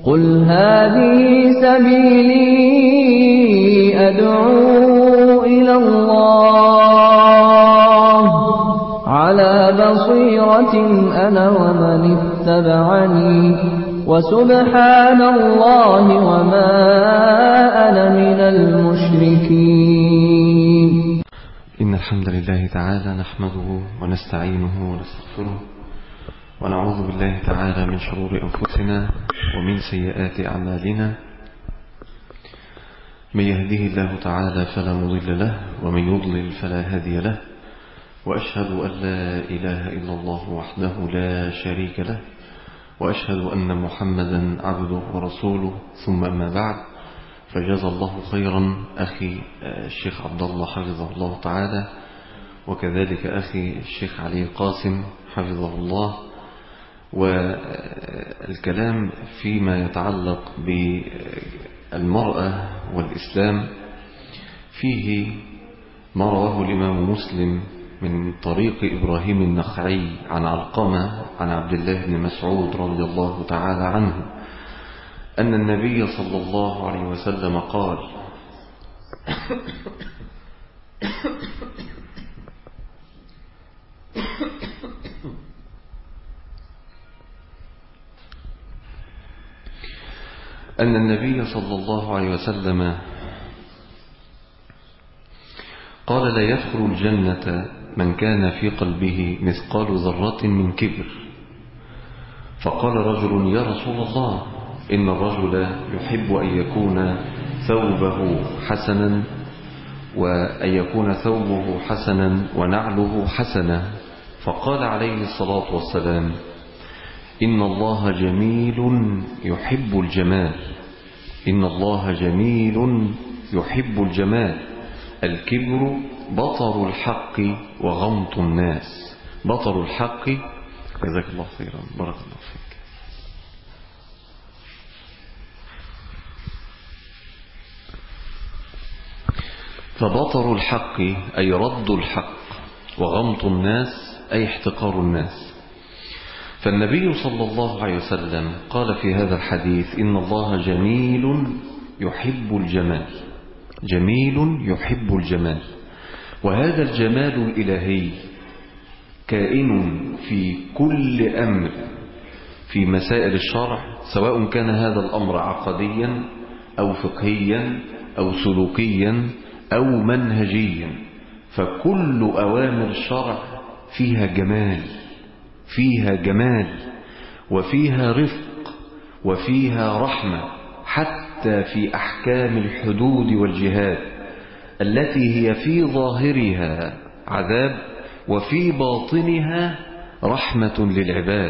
قل هذه سبيلي أدعو إلى الله على بصيرة أنا ومن اتبعني وسبحان الله وما أنا من المشركين إن الحمد لله تعالى نحمده ونستعينه ونستغفره ونعوذ بالله تعالى من شرور أنفسنا ومن سيئات أعمالنا من يهده الله تعالى فلا مضل له ومن يضلل فلا هادي له وأشهد أن لا إله إلا الله وحده لا شريك له وأشهد أن محمدا عبده ورسوله ثم أما بعد فجزى الله خيرا أخي الشيخ عبد الله حفظه الله تعالى وكذلك أخي الشيخ علي قاسم حفظه الله والكلام فيما يتعلق بالمرأة والإسلام فيه ما رواه الإمام مسلم من طريق إبراهيم النخعي عن علقمة عن عبد الله بن مسعود رضي الله تعالى عنه أن النبي صلى الله عليه وسلم قال أن النبي صلى الله عليه وسلم قال لا يدخل الجنة من كان في قلبه مثقال ذرة من كبر فقال رجل يا رسول الله إن الرجل يحب أن يكون ثوبه حسنا وأن يكون ثوبه حسنا ونعله حسنا فقال عليه الصلاة والسلام إن الله جميل يحب الجمال إن الله جميل يحب الجمال الكبر بطر الحق وغمط الناس بطر الحق جزاك الله خيرا بارك الله فيك فبطر الحق أي رد الحق وغمط الناس أي احتقار الناس فالنبي صلى الله عليه وسلم قال في هذا الحديث إن الله جميل يحب الجمال جميل يحب الجمال وهذا الجمال الإلهي كائن في كل أمر في مسائل الشرع سواء كان هذا الأمر عقديا أو فقهيا أو سلوكيا أو منهجيا فكل أوامر الشرع فيها جمال فيها جمال وفيها رفق وفيها رحمة حتى في أحكام الحدود والجهاد التي هي في ظاهرها عذاب وفي باطنها رحمة للعباد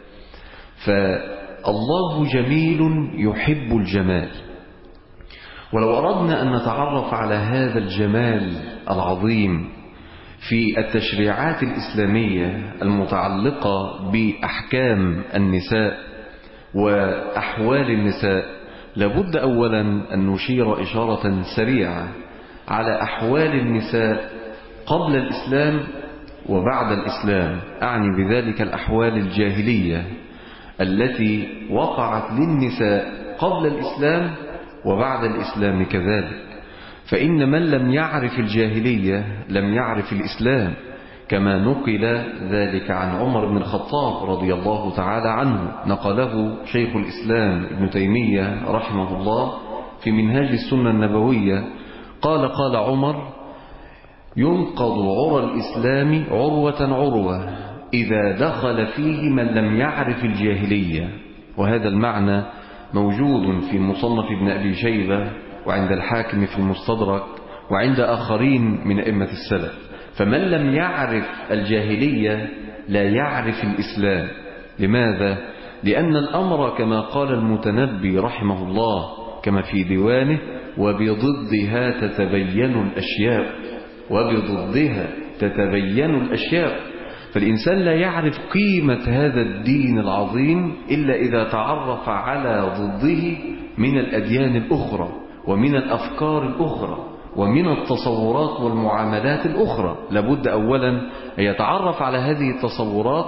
فالله جميل يحب الجمال ولو أردنا أن نتعرف على هذا الجمال العظيم في التشريعات الإسلامية المتعلقة بأحكام النساء وأحوال النساء لابد أولا أن نشير إشارة سريعة على أحوال النساء قبل الإسلام وبعد الإسلام أعني بذلك الأحوال الجاهلية التي وقعت للنساء قبل الإسلام وبعد الإسلام كذلك فإن من لم يعرف الجاهلية لم يعرف الإسلام كما نقل ذلك عن عمر بن الخطاب رضي الله تعالى عنه نقله شيخ الإسلام ابن تيمية رحمه الله في منهاج السنة النبوية قال قال عمر ينقض عرى الإسلام عروة عروة إذا دخل فيه من لم يعرف الجاهلية وهذا المعنى موجود في مصنف ابن أبي شيبة وعند الحاكم في المستدرك وعند آخرين من أئمة السلف فمن لم يعرف الجاهلية لا يعرف الإسلام لماذا؟ لأن الأمر كما قال المتنبي رحمه الله كما في ديوانه وبضدها تتبين الأشياء وبضدها تتبين الأشياء فالإنسان لا يعرف قيمة هذا الدين العظيم إلا إذا تعرف على ضده من الأديان الأخرى ومن الأفكار الأخرى ومن التصورات والمعاملات الأخرى لابد أولا أن يتعرف على هذه التصورات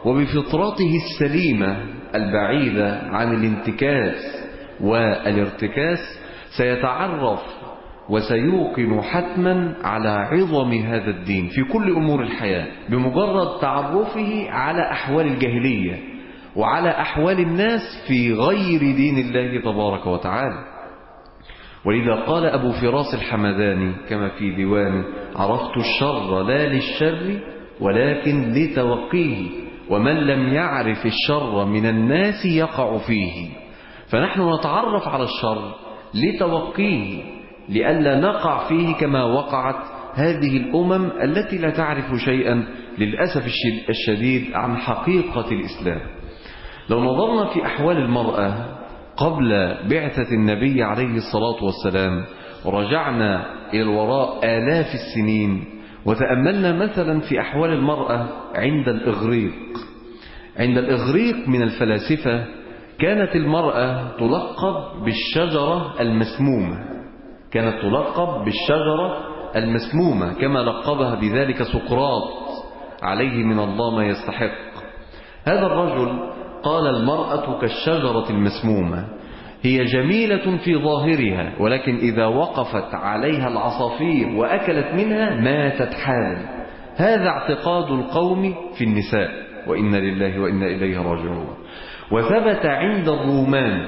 وبفطرته السليمة البعيدة عن الانتكاس والارتكاس سيتعرف وسيوقن حتما على عظم هذا الدين في كل أمور الحياة بمجرد تعرفه على أحوال الجاهلية وعلى أحوال الناس في غير دين الله تبارك وتعالى ولذا قال أبو فراس الحمداني كما في ديوانه عرفت الشر لا للشر ولكن لتوقيه ومن لم يعرف الشر من الناس يقع فيه فنحن نتعرف على الشر لتوقيه لئلا نقع فيه كما وقعت هذه الأمم التي لا تعرف شيئا للأسف الشديد عن حقيقة الإسلام لو نظرنا في أحوال المرأة قبل بعثة النبي عليه الصلاة والسلام ورجعنا إلى الوراء آلاف السنين وتأملنا مثلا في أحوال المرأة عند الإغريق عند الإغريق من الفلاسفة كانت المرأة تلقب بالشجرة المسمومة كانت تلقب بالشجرة المسمومة كما لقبها بذلك سقراط عليه من الله ما يستحق هذا الرجل قال المرأة كالشجرة المسمومة هي جميلة في ظاهرها ولكن إذا وقفت عليها العصافير وأكلت منها ماتت حالا هذا اعتقاد القوم في النساء وإنا لله وإنا إليه راجعون وثبت عند الرومان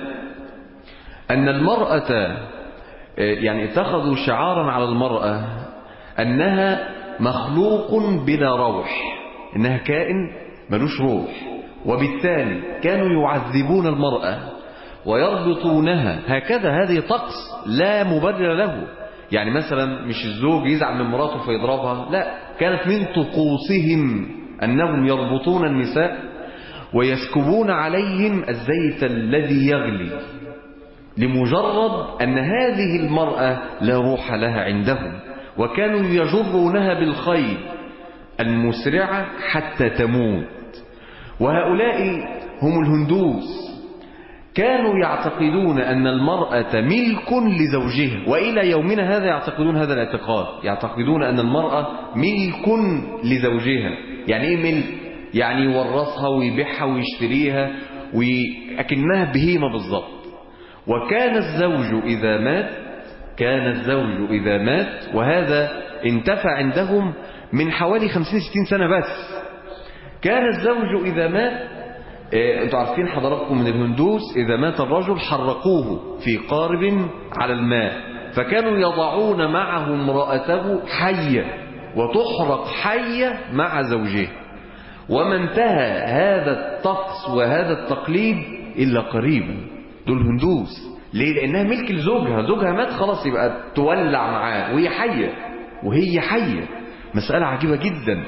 أن المرأة يعني اتخذوا شعارا على المرأة أنها مخلوق بلا روح إنها كائن ملوش روح وبالتالي كانوا يعذبون المرأة ويربطونها هكذا هذه طقس لا مبرر له يعني مثلا مش الزوج يزعل من مراته فيضربها لا كانت من طقوسهم أنهم يربطون النساء ويسكبون عليهم الزيت الذي يغلي لمجرد أن هذه المرأة لا روح لها عندهم وكانوا يجرونها بالخيل المسرعة حتى تموت وهؤلاء هم الهندوس كانوا يعتقدون أن المرأة ملك لزوجها وإلى يومنا هذا يعتقدون هذا الاعتقاد يعتقدون أن المرأة ملك لزوجها يعني إيه ملك؟ يعني يورثها ويبيعها ويشتريها وأكنها بهيمة بالضبط وكان الزوج إذا مات كان الزوج إذا مات وهذا انتفى عندهم من حوالي 50-60 سنة بس كان الزوج إذا مات إيه انتوا عارفين حضراتكم من الهندوس إذا مات الرجل حرقوه في قارب على الماء فكانوا يضعون معه امرأته حية وتحرق حية مع زوجها وما انتهى هذا الطقس وهذا التقليد إلا قريبا دول هندوس ليه لأنها ملك لزوجها زوجها مات خلاص يبقى تولع معاه وهي حية وهي حية مسألة عجيبة جدا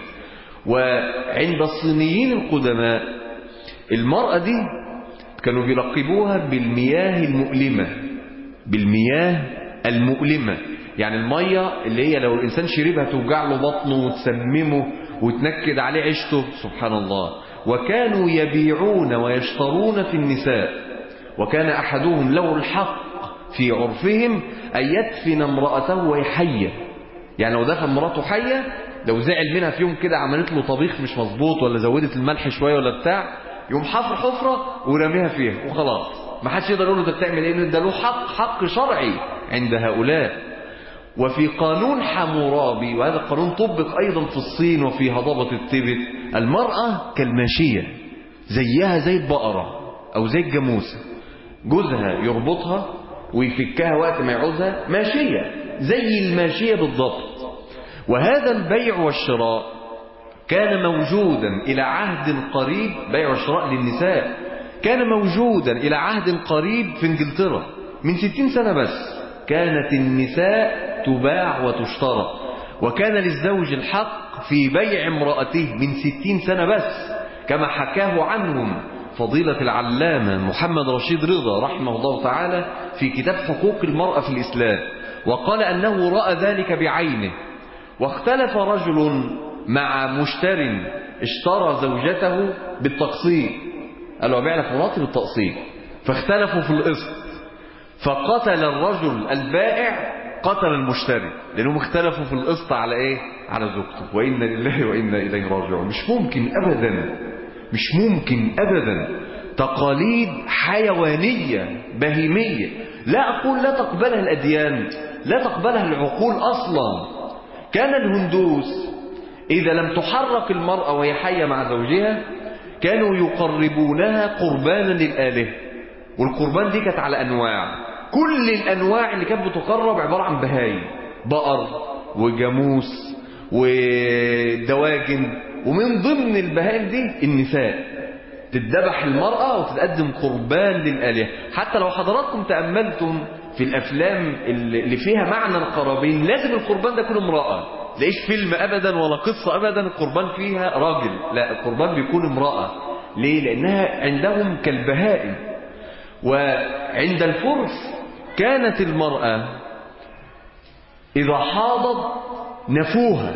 وعند الصينيين القدماء المرأة دي كانوا بيلقبوها بالمياه المؤلمة بالمياه المؤلمة يعني المية اللي هي لو الإنسان شربها توجع له بطنه وتسممه وتنكد عليه عيشته سبحان الله وكانوا يبيعون ويشترون في النساء وكان أحدهم له الحق في عرفهم أن يدفن امرأته وهي حية يعني لو دفن مراته حية لو زعل منها في يوم كده عملت له طبيخ مش مظبوط ولا زودت الملح شوية ولا بتاع يقوم حفر حفرة ورميها فيها وخلاص ما حدش يقدر يقول له انت بتعمل ايه ده له حق حق شرعي عند هؤلاء وفي قانون حمورابي وهذا القانون طبق ايضا في الصين وفي هضبة التبت المرأة كالماشية زيها زي البقرة او زي الجاموسة جوزها يربطها ويفكها وقت ما يعوزها ماشية زي الماشية بالضبط وهذا البيع والشراء كان موجودا إلى عهد قريب بيع والشراء للنساء كان موجودا إلى عهد قريب في انجلترا من ستين سنة بس كانت النساء تباع وتشترى وكان للزوج الحق في بيع امرأته من ستين سنة بس كما حكاه عنهم فضيلة العلامة محمد رشيد رضا رحمه الله تعالى في كتاب حقوق المرأة في الإسلام وقال أنه رأى ذلك بعينه واختلف رجل مع مشتر اشترى زوجته بالتقسيط قال له أبيع لك مراتي بالتقسيط فاختلفوا في القسط فقتل الرجل البائع قتل المشتري لأنهم اختلفوا في القسط على إيه؟ على زوجته وإنا لله وإنا إليه راجعون مش ممكن أبدا مش ممكن أبدا تقاليد حيوانية بهيمية لا أقول لا تقبلها الأديان لا تقبلها العقول أصلا كان الهندوس إذا لم تحرك المرأة وهي حية مع زوجها كانوا يقربونها قربانا للآلهة والقربان دي كانت على أنواع كل الأنواع اللي كانت بتقرب عبارة عن بهايم بقر وجاموس ودواجن ومن ضمن البهائم دي النساء تذبح المرأة وتتقدم قربان للآلهة حتى لو حضراتكم تأملتم في الأفلام اللي فيها معنى القرابين لازم القربان ده يكون امرأة ليش فيلم أبدا ولا قصة أبدا القربان فيها راجل لا القربان بيكون امرأة ليه؟ لأنها عندهم كالبهائم وعند الفرس كانت المرأة إذا حاضت نفوها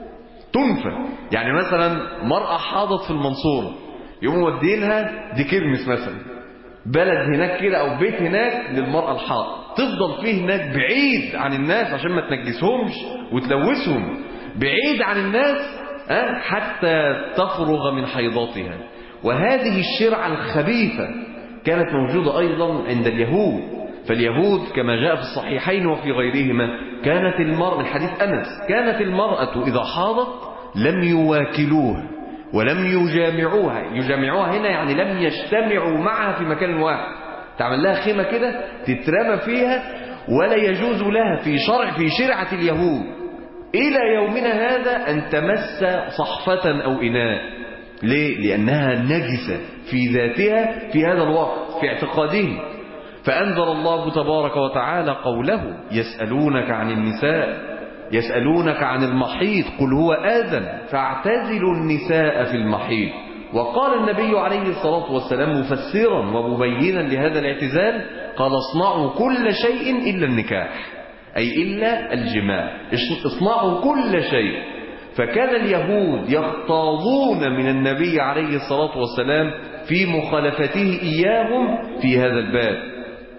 تنفى يعني مثلا مرأة حاضت في المنصورة يقوموا مودينها دي كرمس مثلا بلد هناك كده او بيت هناك للمرأة الحاض تفضل فيه هناك بعيد عن الناس عشان ما تنجسهمش وتلوثهم بعيد عن الناس أه؟ حتى تفرغ من حيضاتها وهذه الشرعة الخبيثة كانت موجودة أيضا عند اليهود فاليهود كما جاء في الصحيحين وفي غيرهما كانت المرأة الحديث أنس كانت المرأة إذا حاضت لم يواكلوها ولم يجامعوها يجامعوها هنا يعني لم يجتمعوا معها في مكان واحد تعمل لها خيمة كده تترمى فيها ولا يجوز لها في شرع في شرعة اليهود إلى يومنا هذا أن تمس صحفة أو إناء ليه؟ لأنها نجسة في ذاتها في هذا الوقت في اعتقادهم فأنزل الله تبارك وتعالى قوله يسألونك عن النساء يسألونك عن المحيط قل هو آذن فاعتزلوا النساء في المحيط وقال النبي عليه الصلاة والسلام مفسرا ومبينا لهذا الاعتزال قال اصنعوا كل شيء إلا النكاح أي إلا الجماع اصنعوا كل شيء فكان اليهود يغتاظون من النبي عليه الصلاة والسلام في مخالفته إياهم في هذا الباب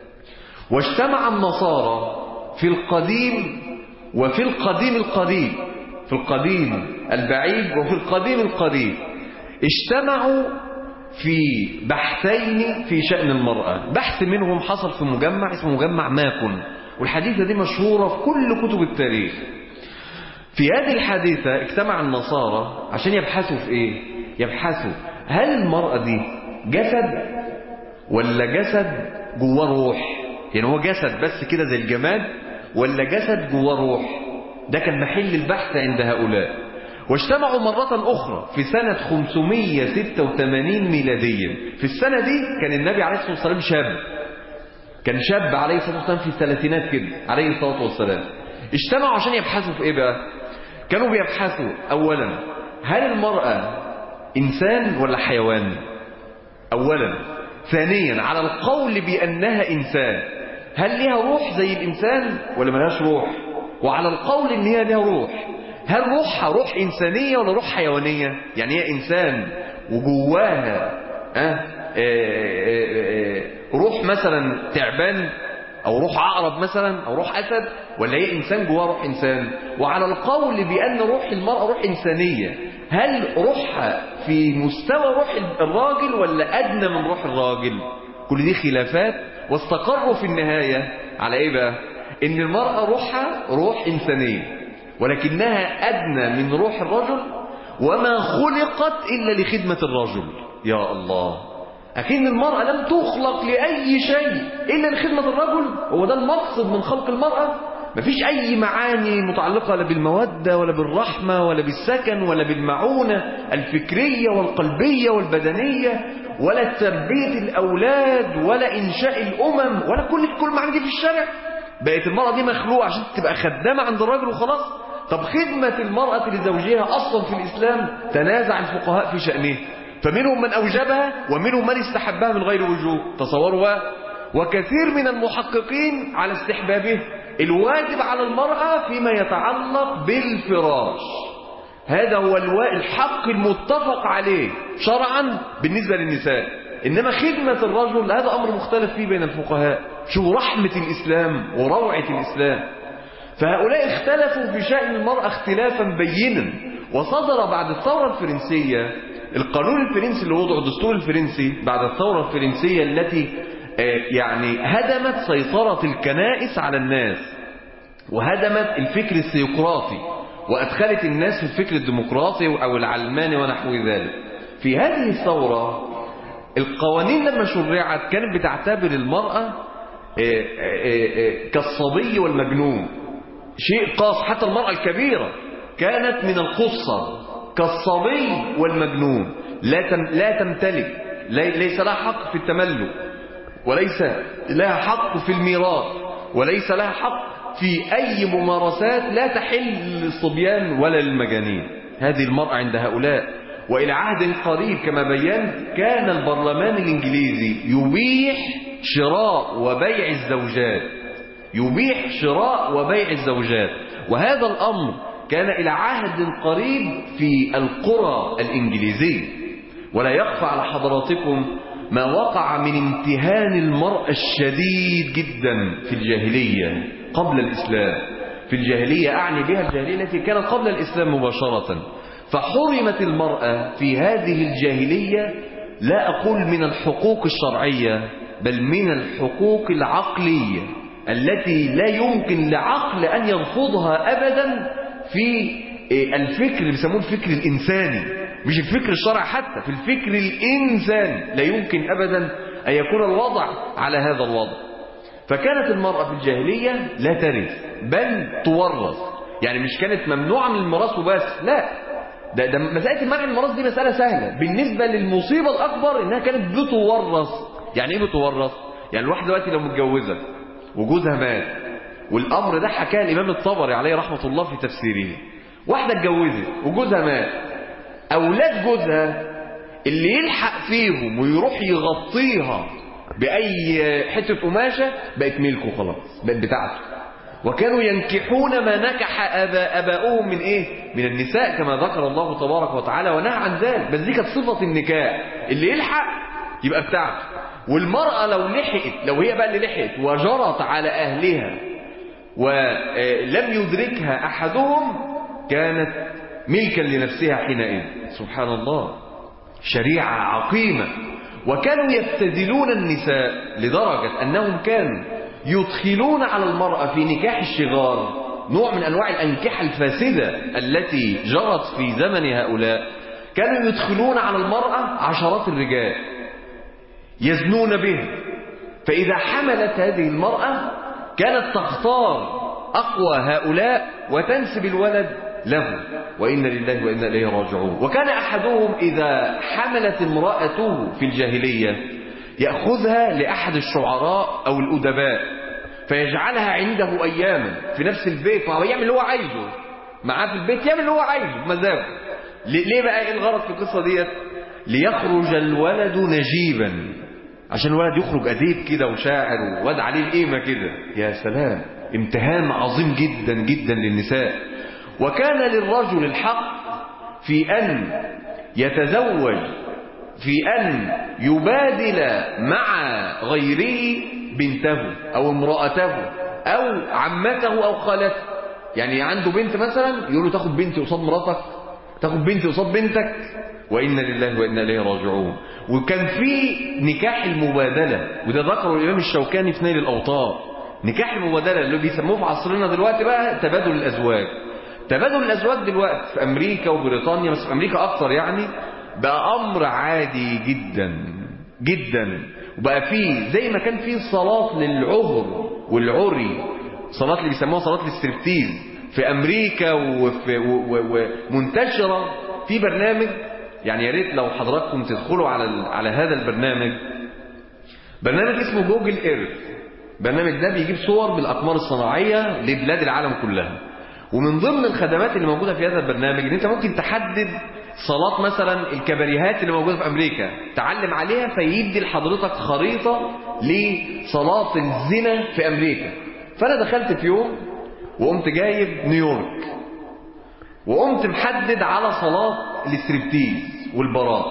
واجتمع النصارى في القديم وفي القديم القديم في القديم البعيد وفي القديم القريب اجتمعوا في بحثين في شأن المرأة بحث منهم حصل في مجمع اسمه مجمع ماكن والحديثة دي مشهورة في كل كتب التاريخ في هذه الحادثة اجتمع النصارى عشان يبحثوا في ايه يبحثوا هل المرأة دي جسد ولا جسد جواه روح يعني هو جسد بس كده زي الجماد ولا جسد جواه روح ده كان محل البحث عند هؤلاء واجتمعوا مرة أخرى في سنة 586 ميلاديا في السنة دي كان النبي عليه الصلاة والسلام شاب كان شاب عليه الصلاة والسلام في الثلاثينات كده عليه الصلاة والسلام اجتمعوا عشان يبحثوا في ايه بقى كانوا بيبحثوا اولا هل المرأة انسان ولا حيوان اولا ثانيا على القول بانها انسان هل ليها روح زي الانسان ولا ملهاش روح وعلى القول ان هي ليها روح هل روحها روح انسانية ولا روح حيوانية يعني هي انسان وجواها أه روح مثلا تعبان او روح عقرب مثلا او روح اسد ولا هي انسان جواه روح انسان وعلى القول بان روح المراه روح انسانيه هل روحها في مستوى روح الراجل ولا ادنى من روح الراجل كل دي خلافات واستقروا في النهايه على ايه بقى ان المراه روحها روح انسانيه ولكنها ادنى من روح الرجل وما خلقت الا لخدمه الرجل يا الله أكن المرأة لم تخلق لأي شيء إلا لخدمة الرجل هو ده المقصد من خلق المرأة مفيش أي معاني متعلقة لا بالمودة ولا بالرحمة ولا بالسكن ولا بالمعونة الفكرية والقلبية والبدنية ولا تربية الأولاد ولا إنشاء الأمم ولا كل كل معاني دي في الشارع بقت المرأة دي مخلوقة عشان تبقى خدامة عند الراجل وخلاص طب خدمة المرأة لزوجها أصلا في الإسلام تنازع الفقهاء في شأنه فمنهم من أوجبها ومنهم من استحبها من غير وجوب تصوروا بقى وكثير من المحققين على استحبابه الواجب على المرأة فيما يتعلق بالفراش هذا هو الحق المتفق عليه شرعا بالنسبة للنساء إنما خدمة الرجل هذا أمر مختلف فيه بين الفقهاء شو رحمة الإسلام وروعة الإسلام فهؤلاء اختلفوا في شأن المرأة اختلافا بينا وصدر بعد الثورة الفرنسية القانون الفرنسي اللي وضعه الدستور الفرنسي بعد الثورة الفرنسية التي يعني هدمت سيطرة الكنائس على الناس وهدمت الفكر السيقراطي وأدخلت الناس في الفكر الديمقراطي أو العلماني ونحو ذلك في هذه الثورة القوانين لما شرعت كانت بتعتبر المرأة كالصبي والمجنون شيء قاص حتى المرأة الكبيرة كانت من القصة كالصبي والمجنون لا لا تمتلك ليس لها حق في التملك وليس لها حق في الميراث وليس لها حق في أي ممارسات لا تحل للصبيان ولا للمجانين هذه المرأة عند هؤلاء وإلى عهد قريب كما بينت كان البرلمان الإنجليزي يبيح شراء وبيع الزوجات يبيح شراء وبيع الزوجات وهذا الأمر كان إلى عهد قريب في القرى الإنجليزية ولا يخفى على حضراتكم ما وقع من امتهان المرأة الشديد جدا في الجاهلية قبل الإسلام في الجاهلية أعني بها الجاهلية التي كانت قبل الإسلام مباشرة فحرمت المرأة في هذه الجاهلية لا أقول من الحقوق الشرعية بل من الحقوق العقلية التي لا يمكن لعقل أن يرفضها أبدا في الفكر اللي بيسموه الفكر الإنساني مش الفكر الشرعي حتى في الفكر الإنساني لا يمكن أبدا أن يكون الوضع على هذا الوضع فكانت المرأة في الجاهلية لا ترث بل تورث يعني مش كانت ممنوعة من الميراث وبس لا ده, ده مسألة المنع من الميراث دي مسألة سهلة بالنسبة للمصيبة الأكبر إنها كانت بتورث يعني إيه بتورث؟ يعني الواحدة دلوقتي لو متجوزة وجوزها مات والأمر ده حكاه الإمام الطبري عليه رحمة الله في تفسيره واحدة اتجوزت وجوزها مات أولاد جوزها اللي يلحق فيهم ويروح يغطيها بأي حتة قماشة بقت ملكه خلاص بقت بتاعته وكانوا ينكحون ما نكح أبا أباؤهم من إيه؟ من النساء كما ذكر الله تبارك وتعالى ونهى عن ذلك بس دي كانت صفة النكاح اللي يلحق يبقى بتاعته والمرأة لو لحقت لو هي بقى اللي لحقت وجرت على أهلها ولم يدركها أحدهم كانت ملكا لنفسها حينئذ سبحان الله شريعة عقيمة وكانوا يفتدلون النساء لدرجة أنهم كانوا يدخلون على المرأة في نكاح الشغار نوع من أنواع الأنكحة الفاسدة التي جرت في زمن هؤلاء كانوا يدخلون على المرأة عشرات الرجال يزنون به فإذا حملت هذه المرأة كانت تختار أقوى هؤلاء وتنسب الولد له وإن لله وإنا إليه راجعون وكان أحدهم إذا حملت امرأته في الجاهلية يأخذها لأحد الشعراء أو الأدباء فيجعلها عنده أياما في نفس البيت ما هو يعمل اللي هو عايزه معاه في البيت يعمل اللي هو عايزه بمزاجه ليه بقى ايه الغرض في القصة ديت ليخرج الولد نجيبا عشان الولد يخرج أديب كده وشاعر وواد عليه القيمة كده يا سلام امتهان عظيم جدا جدا للنساء وكان للرجل الحق في أن يتزوج في أن يبادل مع غيره بنته أو امرأته أو عمته أو خالته يعني عنده بنت مثلا يقول له تاخد بنتي قصاد مراتك تاخد بنتي قصاد بنتك وإنا لله وإنا إليه راجعون وكان في نكاح المبادلة وده ذكره الإمام الشوكاني في نيل الأوطار نكاح المبادلة اللي بيسموه في عصرنا دلوقتي بقى تبادل الأزواج تبادل الأزواج دلوقتي في أمريكا وبريطانيا بس في أمريكا أكثر يعني بقى أمر عادي جدا جدا وبقى فيه زي ما كان فيه صلاة للعهر والعري صلاة اللي بيسموها صلاة الاستريبتيز في أمريكا وفي ومنتشرة في برنامج يعني يا ريت لو حضراتكم تدخلوا على على هذا البرنامج برنامج اسمه جوجل ايرث البرنامج ده بيجيب صور بالأقمار الصناعية لبلاد العالم كلها ومن ضمن الخدمات اللي موجودة في هذا البرنامج ان انت ممكن تحدد صلاة مثلا الكباريهات اللي موجودة في أمريكا تعلم عليها فيدي لحضرتك خريطة لصلاة الزنا في أمريكا فأنا دخلت في يوم وقمت جايب نيويورك وقمت محدد على صلاة الاستريبتيز والبراء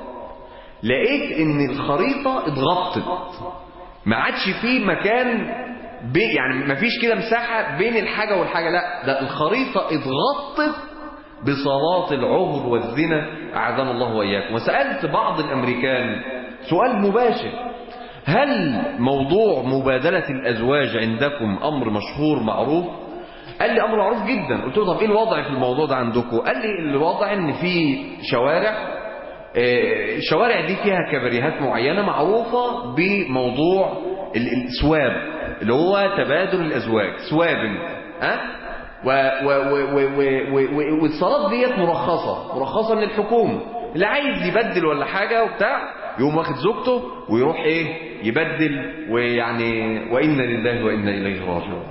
لقيت ان الخريطة اتغطت ما عادش فيه مكان بي يعني ما فيش كده مساحة بين الحاجة والحاجة لا ده الخريطة اتغطت بصلاة العهر والزنا أعاذنا الله وإياكم وسألت بعض الأمريكان سؤال مباشر هل موضوع مبادلة الأزواج عندكم أمر مشهور معروف قال لي أمر معروف جدا قلت له طب إيه الوضع في الموضوع ده عندكم قال لي الوضع إن في شوارع آه، الشوارع دي فيها كباريهات معينة معروفة بموضوع ال- السواب اللي هو تبادل الأزواج سوابن ها و و و و و و و والصلاة ديت مرخصة مرخصة من الحكومة اللي عايز يبدل ولا حاجة وبتاع يقوم واخد زوجته ويروح ايه يبدل ويعني وإنا لله وإنا إليه راجعون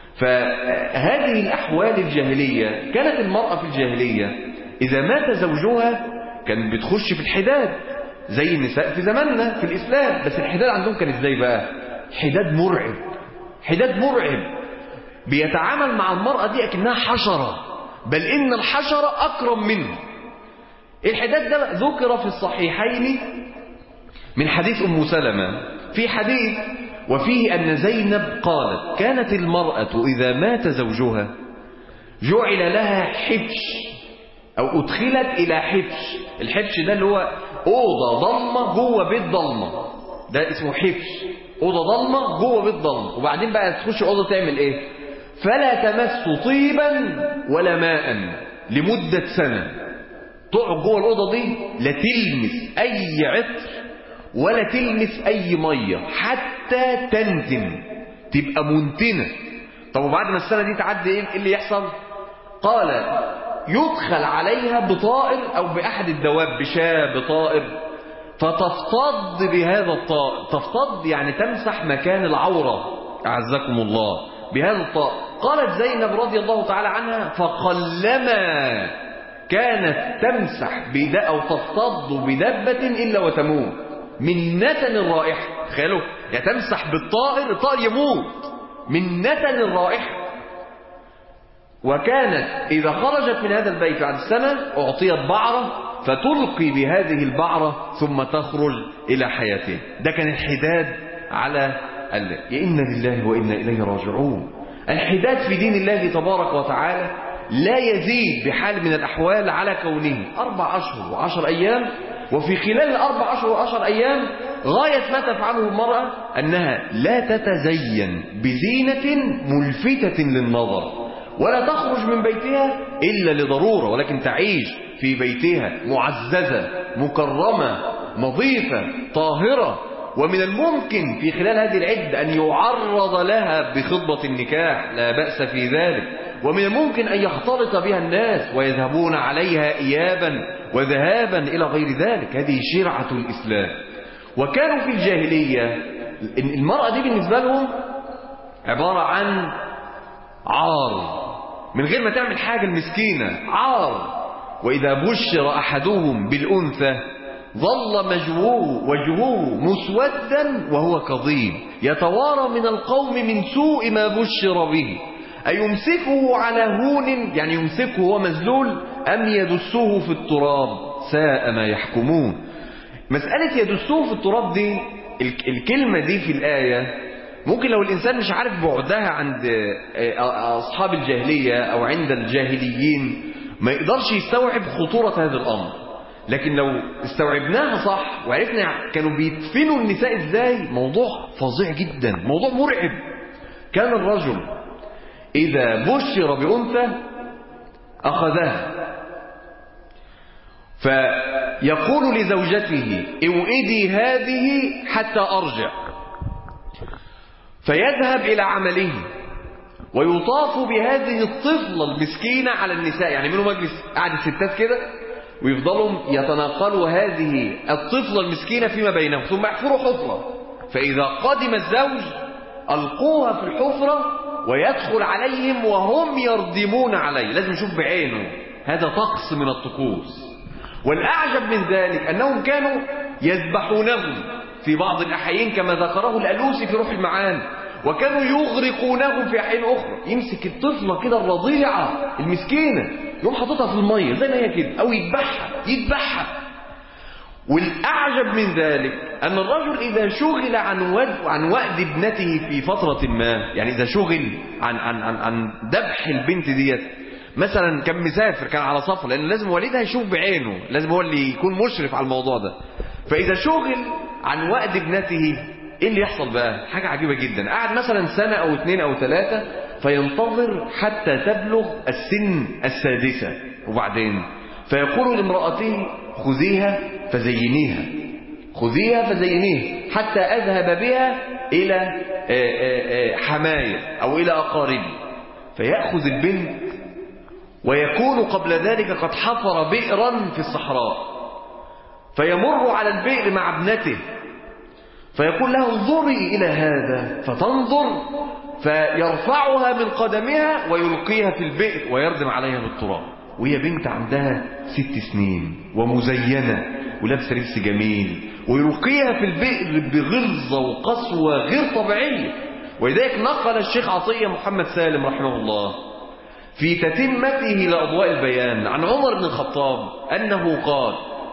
فهذه الأحوال الجاهلية كانت المرأة في الجاهلية إذا مات زوجها كان بتخش في الحداد زي النساء في زماننا في الإسلام بس الحداد عندهم كان إزاي بقى حداد مرعب حداد مرعب بيتعامل مع المرأة دي أكنها حشرة بل إن الحشرة أكرم منه الحداد ده ذكر في الصحيحين من حديث أم سلمة في حديث وفيه أن زينب قالت كانت المرأة إذا مات زوجها جعل لها حبش أو أدخلت إلى حبش الحبش ده اللي هو أوضة ضلمة جوه بيت ضلمة ده اسمه حبش أوضة ضلمة جوه بيت ضلمة وبعدين بقى تخش أوضة تعمل إيه فلا تمس طيبا ولا ماء لمدة سنة تقعد جوه الأوضة دي لا تلمس أي عطر ولا تلمس أي مية حتى تنتن تبقى منتنة طب وبعد ما السنة دي تعدي إيه اللي يحصل قال يدخل عليها بطائر أو بأحد الدواب بشاة بطائر فتفتض بهذا الطائر تفتض يعني تمسح مكان العورة أعزكم الله بهذا الطائر قالت زينب رضي الله تعالى عنها فقلما كانت تمسح بد أو تفتض بدبة إلا وتموت من نتن الرائحة تخيلوا يعني تمسح بالطائر الطائر يموت من نتن الرائحة وكانت إذا خرجت من هذا البيت بعد السنة أعطيت بعرة فتلقي بهذه البعرة ثم تخرج إلى حياته ده كان الحداد على ال... يا إنا لله وإنا إليه راجعون الحداد في دين الله تبارك وتعالى لا يزيد بحال من الأحوال على كونه أربع أشهر وعشر أيام وفي خلال الأربع أشهر وعشر أيام غاية ما تفعله المرأة أنها لا تتزين بزينة ملفتة للنظر ولا تخرج من بيتها إلا لضرورة ولكن تعيش في بيتها معززة مكرمة نظيفة طاهرة ومن الممكن في خلال هذه العدة أن يعرض لها بخطبة النكاح لا بأس في ذلك ومن الممكن أن يختلط بها الناس ويذهبون عليها إيابا وذهابا إلى غير ذلك هذه شرعة الإسلام وكانوا في الجاهلية المرأة دي بالنسبة لهم عبارة عن عار من غير ما تعمل حاجة المسكينة عار وإذا بشر أحدهم بالأنثى ظل مجووه وجهه مسودا وهو كظيم يتوارى من القوم من سوء ما بشر به أيمسكه على هون يعني يمسكه وهو مذلول أم يدسه في التراب ساء ما يحكمون مسألة يدسه في التراب دي الكلمة دي في الآية ممكن لو الإنسان مش عارف بعدها عند أصحاب الجاهلية أو عند الجاهليين ما يقدرش يستوعب خطورة هذا الأمر لكن لو استوعبناها صح وعرفنا كانوا بيدفنوا النساء ازاي موضوع فظيع جدا موضوع مرعب كان الرجل إذا بشر بأنثى أخذها فيقول لزوجته اوئدي هذه حتى أرجع فيذهب إلى عمله ويطاف بهذه الطفلة المسكينة على النساء يعني منه مجلس قاعد الستات كده ويفضلوا يتناقلوا هذه الطفلة المسكينة فيما بينهم ثم يحفروا حفرة فإذا قدم الزوج ألقوها في الحفرة ويدخل عليهم وهم يردمون عليه لازم يشوف بعينه هذا طقس من الطقوس والأعجب من ذلك أنهم كانوا يذبحونهم في بعض الأحيان كما ذكره الألوسي في روح المعاني وكانوا يغرقونهم في أحيان أخرى يمسك الطفلة كده الرضيعة المسكينة يقوم حاططها في المية زي ما هي كده أو يذبحها يذبحها والأعجب من ذلك أن الرجل إذا شغل عن ود عن وأد ابنته في فترة ما يعني إذا شغل عن عن عن, عن ذبح البنت ديت مثلا كان مسافر كان على سفر لان لازم والدها يشوف بعينه لازم هو اللي يكون مشرف على الموضوع ده فاذا شغل عن وأد ابنته ايه اللي يحصل بقى حاجة عجيبة جدا قعد مثلا سنة او اتنين او تلاتة فينتظر حتى تبلغ السن السادسة وبعدين فيقول لامرأته خذيها فزينيها خذيها فزينيها حتى أذهب بها إلى حماية أو إلى أقاربي فيأخذ البنت ويكون قبل ذلك قد حفر بئرا في الصحراء فيمر على البئر مع ابنته فيقول لها انظري إلى هذا فتنظر فيرفعها من قدمها ويلقيها في البئر ويردم عليها بالتراب وهي بنت عندها ست سنين ومزينة ولابسه لبس جميل ويلقيها في البئر بغلظة وقسوة غير طبيعية ولذلك نقل الشيخ عطية محمد سالم رحمه الله في تتمته لأضواء البيان عن عمر بن الخطاب أنه قال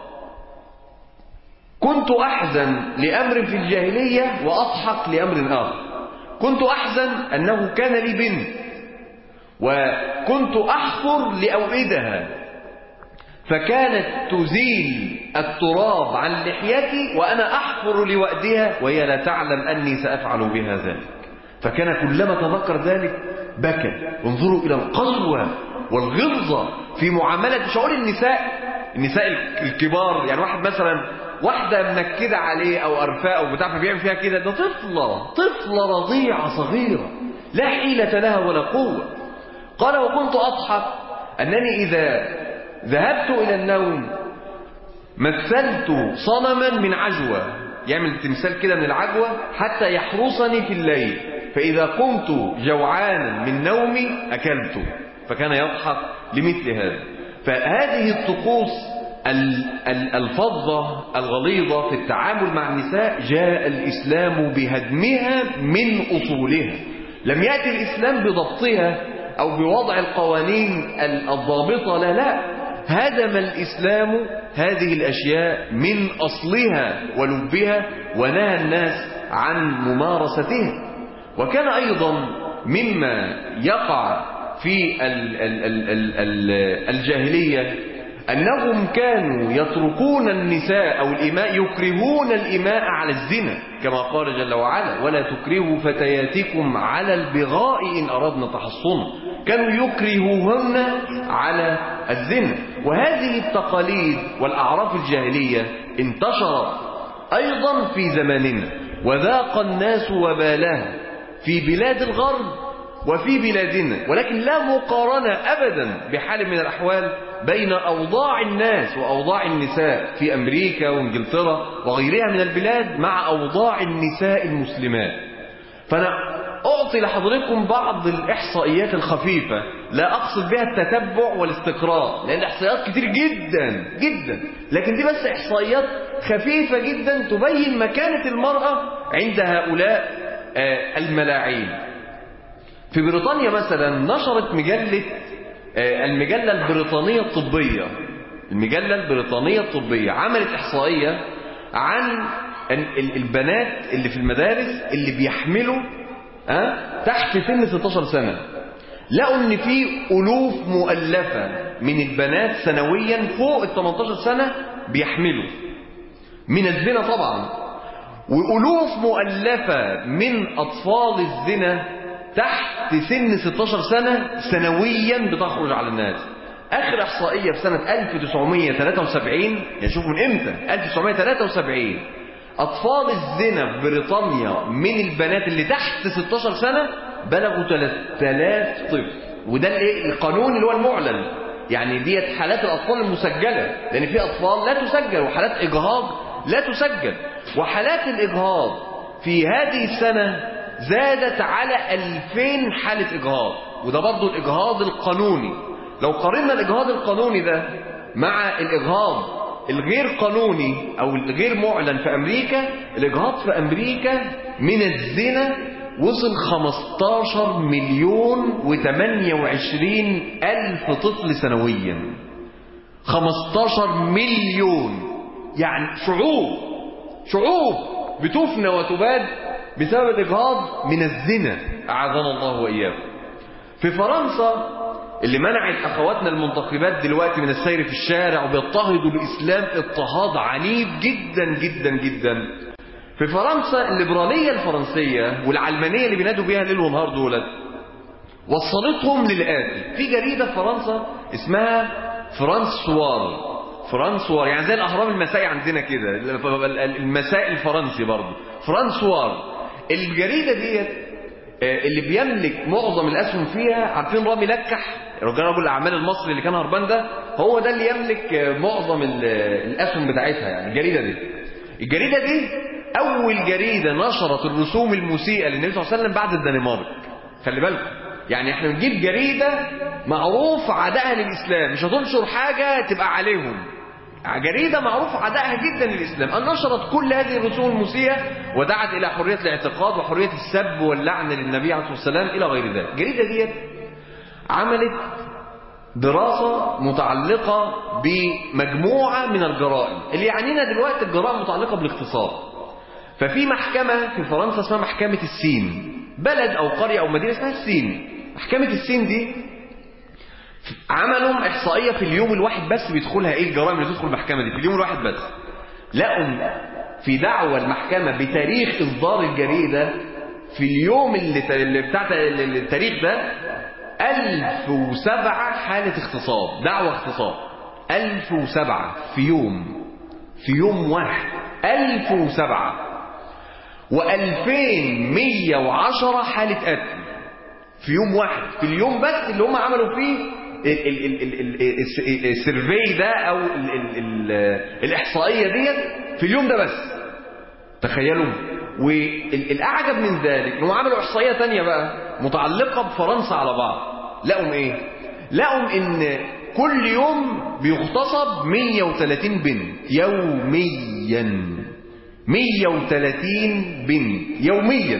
كنت أحزن لأمر في الجاهلية وأضحك لأمر آخر كنت أحزن أنه كان لي بنت وكنت أحفر لأوئدها فكانت تزيل التراب عن لحيتي وأنا أحفر لوأدها وهي لا تعلم أني سأفعل بها ذلك فكان كلما تذكر ذلك بكى انظروا إلى القسوة والغلظة في معاملة شعور النساء النساء الكبار يعني واحد مثلا واحدة منكدة عليه أو أرفاء أو بتاع فبيعمل فيها كده ده طفلة طفلة رضيعة صغيرة لا حيلة لها ولا قوة قال وكنت أضحك أنني إذا ذهبت إلى النوم مثلت صنما من عجوة يعمل تمثال كده من العجوة حتى يحرسني في الليل فإذا قمت جوعانا من نومي أكلت فكان يضحك لمثل هذا فهذه الطقوس الفظة الغليظة في التعامل مع النساء جاء الإسلام بهدمها من أصولها لم يأتي الإسلام بضبطها أو بوضع القوانين الضابطة لا لا هدم الإسلام هذه الأشياء من أصلها ولبها ونهى الناس عن ممارستها وكان أيضا مما يقع في الجاهلية أنهم كانوا يتركون النساء أو الإماء يكرهون الإماء على الزنا كما قال جل وعلا ولا تكرهوا فتياتكم على البغاء إن أردنا تحصنا كانوا يكرهوهن على الزنا وهذه التقاليد والأعراف الجاهلية انتشرت أيضا في زماننا وذاق الناس وبالها في بلاد الغرب وفي بلادنا ولكن لا مقارنة أبدا بحال من الأحوال بين أوضاع الناس وأوضاع النساء في أمريكا وإنجلترا وغيرها من البلاد مع أوضاع النساء المسلمات فأنا أعطي لحضرتكم بعض الإحصائيات الخفيفة لا أقصد بها التتبع والاستقراء لأن إحصائيات كتير جدا جدا لكن دي بس إحصائيات خفيفة جدا تبين مكانة المرأة عند هؤلاء الملاعين في بريطانيا مثلا نشرت مجلة المجلة البريطانية الطبية المجلة البريطانية الطبية عملت إحصائية عن البنات اللي في المدارس اللي بيحملوا أه؟ تحت سن 16 سنة لقوا ان في ألوف مؤلفة من البنات سنويا فوق ال 18 سنة بيحملوا من الزنا طبعا وألوف مؤلفة من أطفال الزنا تحت سن 16 سنة سنويا بتخرج على الناس آخر إحصائية في سنة 1973 يعني شوف من إمتى 1973 أطفال الزنا في بريطانيا من البنات اللي تحت 16 سنة بلغوا 3000 طفل وده القانون اللي هو المعلن يعني ديت حالات الأطفال المسجلة لأن في أطفال لا تسجل وحالات إجهاض لا تسجل وحالات الإجهاض في هذه السنة زادت على 2000 حالة إجهاض وده برضو الإجهاض القانوني لو قارنا الإجهاض القانوني ده مع الإجهاض الغير قانوني أو الغير معلن في أمريكا الإجهاض في أمريكا من الزنا وصل 15 مليون و28 ألف طفل سنويا 15 مليون يعني شعوب شعوب بتفنى وتباد بسبب الإجهاض من الزنا أعاذنا الله وإياكم في فرنسا اللي منعت أخواتنا المنتقبات دلوقتي من السير في الشارع وبيضطهدوا الإسلام اضطهاد عنيف جدا جدا جدا في فرنسا الليبرالية الفرنسية والعلمانية اللي بينادوا بيها ليل ونهار دولت وصلتهم للآتي في جريدة في فرنسا اسمها فرانسوار فرانسوار يعني زي الأهرام المسائي عندنا كده المسائي الفرنسي برضه فرانسوار الجريدة ديت اللي بيملك معظم الأسهم فيها عارفين رامي لكح رجل رجل الأعمال المصري اللي كان هربان ده هو ده اللي يملك معظم الأسهم بتاعتها يعني الجريدة دي الجريدة دي أول جريدة نشرت الرسوم المسيئة للنبي صلى الله عليه وسلم بعد الدنمارك خلي بالكم يعني احنا بنجيب جريدة معروف عدائها للإسلام مش هتنشر حاجة تبقى عليهم جريدة معروف عدائها جدا للإسلام أن نشرت كل هذه الرسوم المسيئة ودعت إلى حرية الاعتقاد وحرية السب واللعن للنبي عليه الصلاة والسلام إلى غير ذلك الجريدة ديت عملت دراسة متعلقة بمجموعة من الجرائم اللي يعنينا دلوقتي الجرائم متعلقة بالاغتصاب ففي محكمة في فرنسا اسمها محكمة السين بلد أو قرية أو مدينة اسمها السين محكمة السين دي عملوا إحصائية في اليوم الواحد بس بيدخلها إيه الجرائم اللي تدخل المحكمة دي في اليوم الواحد بس لقوا في دعوة المحكمة بتاريخ إصدار الجريدة في اليوم اللي, اللي بتاعت التاريخ ده 1007 حالة اغتصاب دعوة اغتصاب 1007 في يوم في يوم واحد 1007 و2110 حالة قتل في يوم واحد في اليوم بس اللي هم عملوا فيه السيرفي ده او ال ال ال الاحصائيه ديت في اليوم ده بس تخيلوا والاعجب من ذلك انهم عملوا احصائيه تانية بقى متعلقه بفرنسا على بعض لقوا ايه لقوا ان كل يوم بيغتصب 130 بنت يوميا 130 بنت يوميا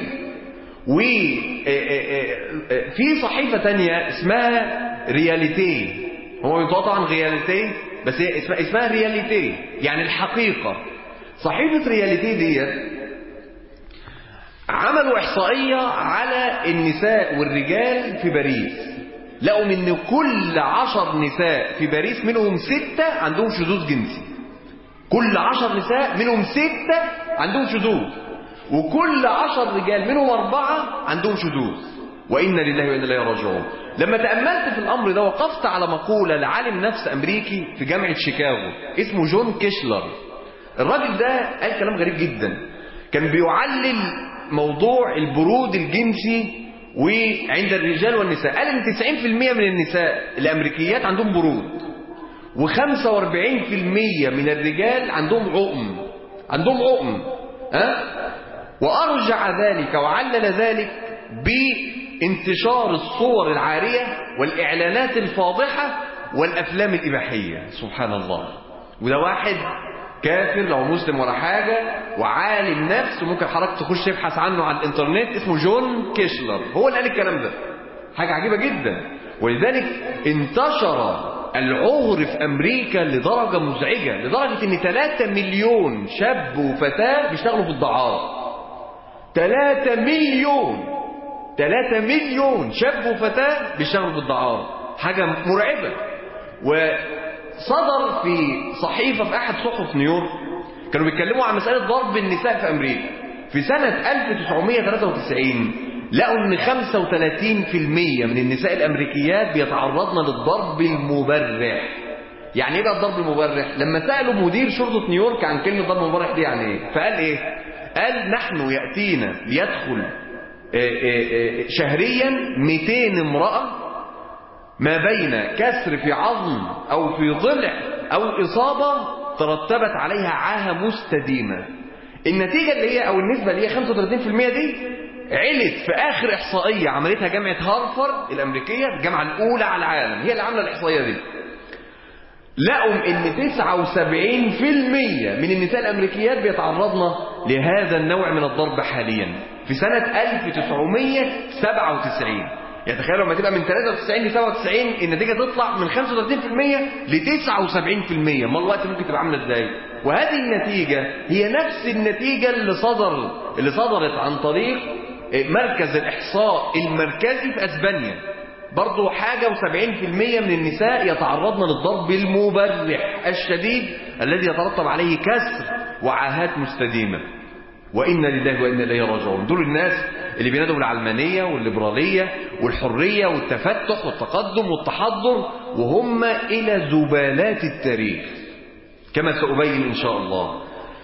وفي صحيفة تانية اسمها رياليتي هو بينطق طبعا رياليتي بس هي اسمها, اسمها رياليتي يعني الحقيقة صحيفة رياليتي ديت عملوا إحصائية على النساء والرجال في باريس لقوا ان كل عشر نساء في باريس منهم ستة عندهم شذوذ جنسي كل عشر نساء منهم ستة عندهم شذوذ وكل عشر رجال منهم أربعة عندهم شذوذ وإنا لله وإنا إليه راجعون لما تأملت في الأمر ده وقفت على مقولة لعالم نفس أمريكي في جامعة شيكاغو اسمه جون كيشلر الراجل ده قال كلام غريب جدا كان بيعلل موضوع البرود الجنسي وعند الرجال والنساء قال ان 90% من النساء الامريكيات عندهم برود و45% من الرجال عندهم عقم عندهم عقم ها وارجع ذلك وعلل ذلك بانتشار الصور العاريه والاعلانات الفاضحه والافلام الاباحيه سبحان الله وده واحد كافر لو مسلم ولا حاجة وعالم نفس وممكن حضرتك تخش تبحث عنه على الانترنت اسمه جون كيشلر هو اللي قال الكلام ده حاجة عجيبة جدا ولذلك انتشر العهر في أمريكا لدرجة مزعجة لدرجة ان 3 مليون شاب وفتاة بيشتغلوا في الدعارة 3 مليون 3 مليون شاب وفتاة بيشتغلوا في الدعارة حاجة مرعبة و صدر في صحيفة في أحد صحف نيويورك كانوا بيتكلموا عن مسألة ضرب النساء في أمريكا في سنة 1993 لقوا ان 35% من النساء الامريكيات بيتعرضن للضرب المبرح يعني ايه بقى الضرب المبرح لما سالوا مدير شرطه نيويورك عن كلمه ضرب مبرح دي يعني ايه فقال ايه قال نحن ياتينا ليدخل شهريا 200 امراه ما بين كسر في عظم أو في ضلع أو إصابة ترتبت عليها عاهة مستديمة النتيجة اللي هي أو النسبة اللي هي 35% دي علت في آخر إحصائية عملتها جامعة هارفارد الأمريكية الجامعة الأولى على العالم هي اللي عاملة الإحصائية دي لقوا ان 79% من النساء الامريكيات بيتعرضن لهذا النوع من الضرب حاليا في سنة 1997 يعني تخيلوا لما تبقى من 93 ل 97 النتيجه تطلع من 35% ل 79% امال الوقت ممكن تبقى عامله ازاي وهذه النتيجه هي نفس النتيجه اللي صدر اللي صدرت عن طريق مركز الاحصاء المركزي في اسبانيا برضو حاجة وسبعين في المية من النساء يتعرضن للضرب المبرح الشديد الذي يترتب عليه كسر وعاهات مستديمة وإنا لله وإنا إليه راجعون دول الناس اللي بينادوا بالعلمانية والليبرالية والحرية والتفتح والتقدم والتحضر وهم إلى زبالات التاريخ كما سأبين إن شاء الله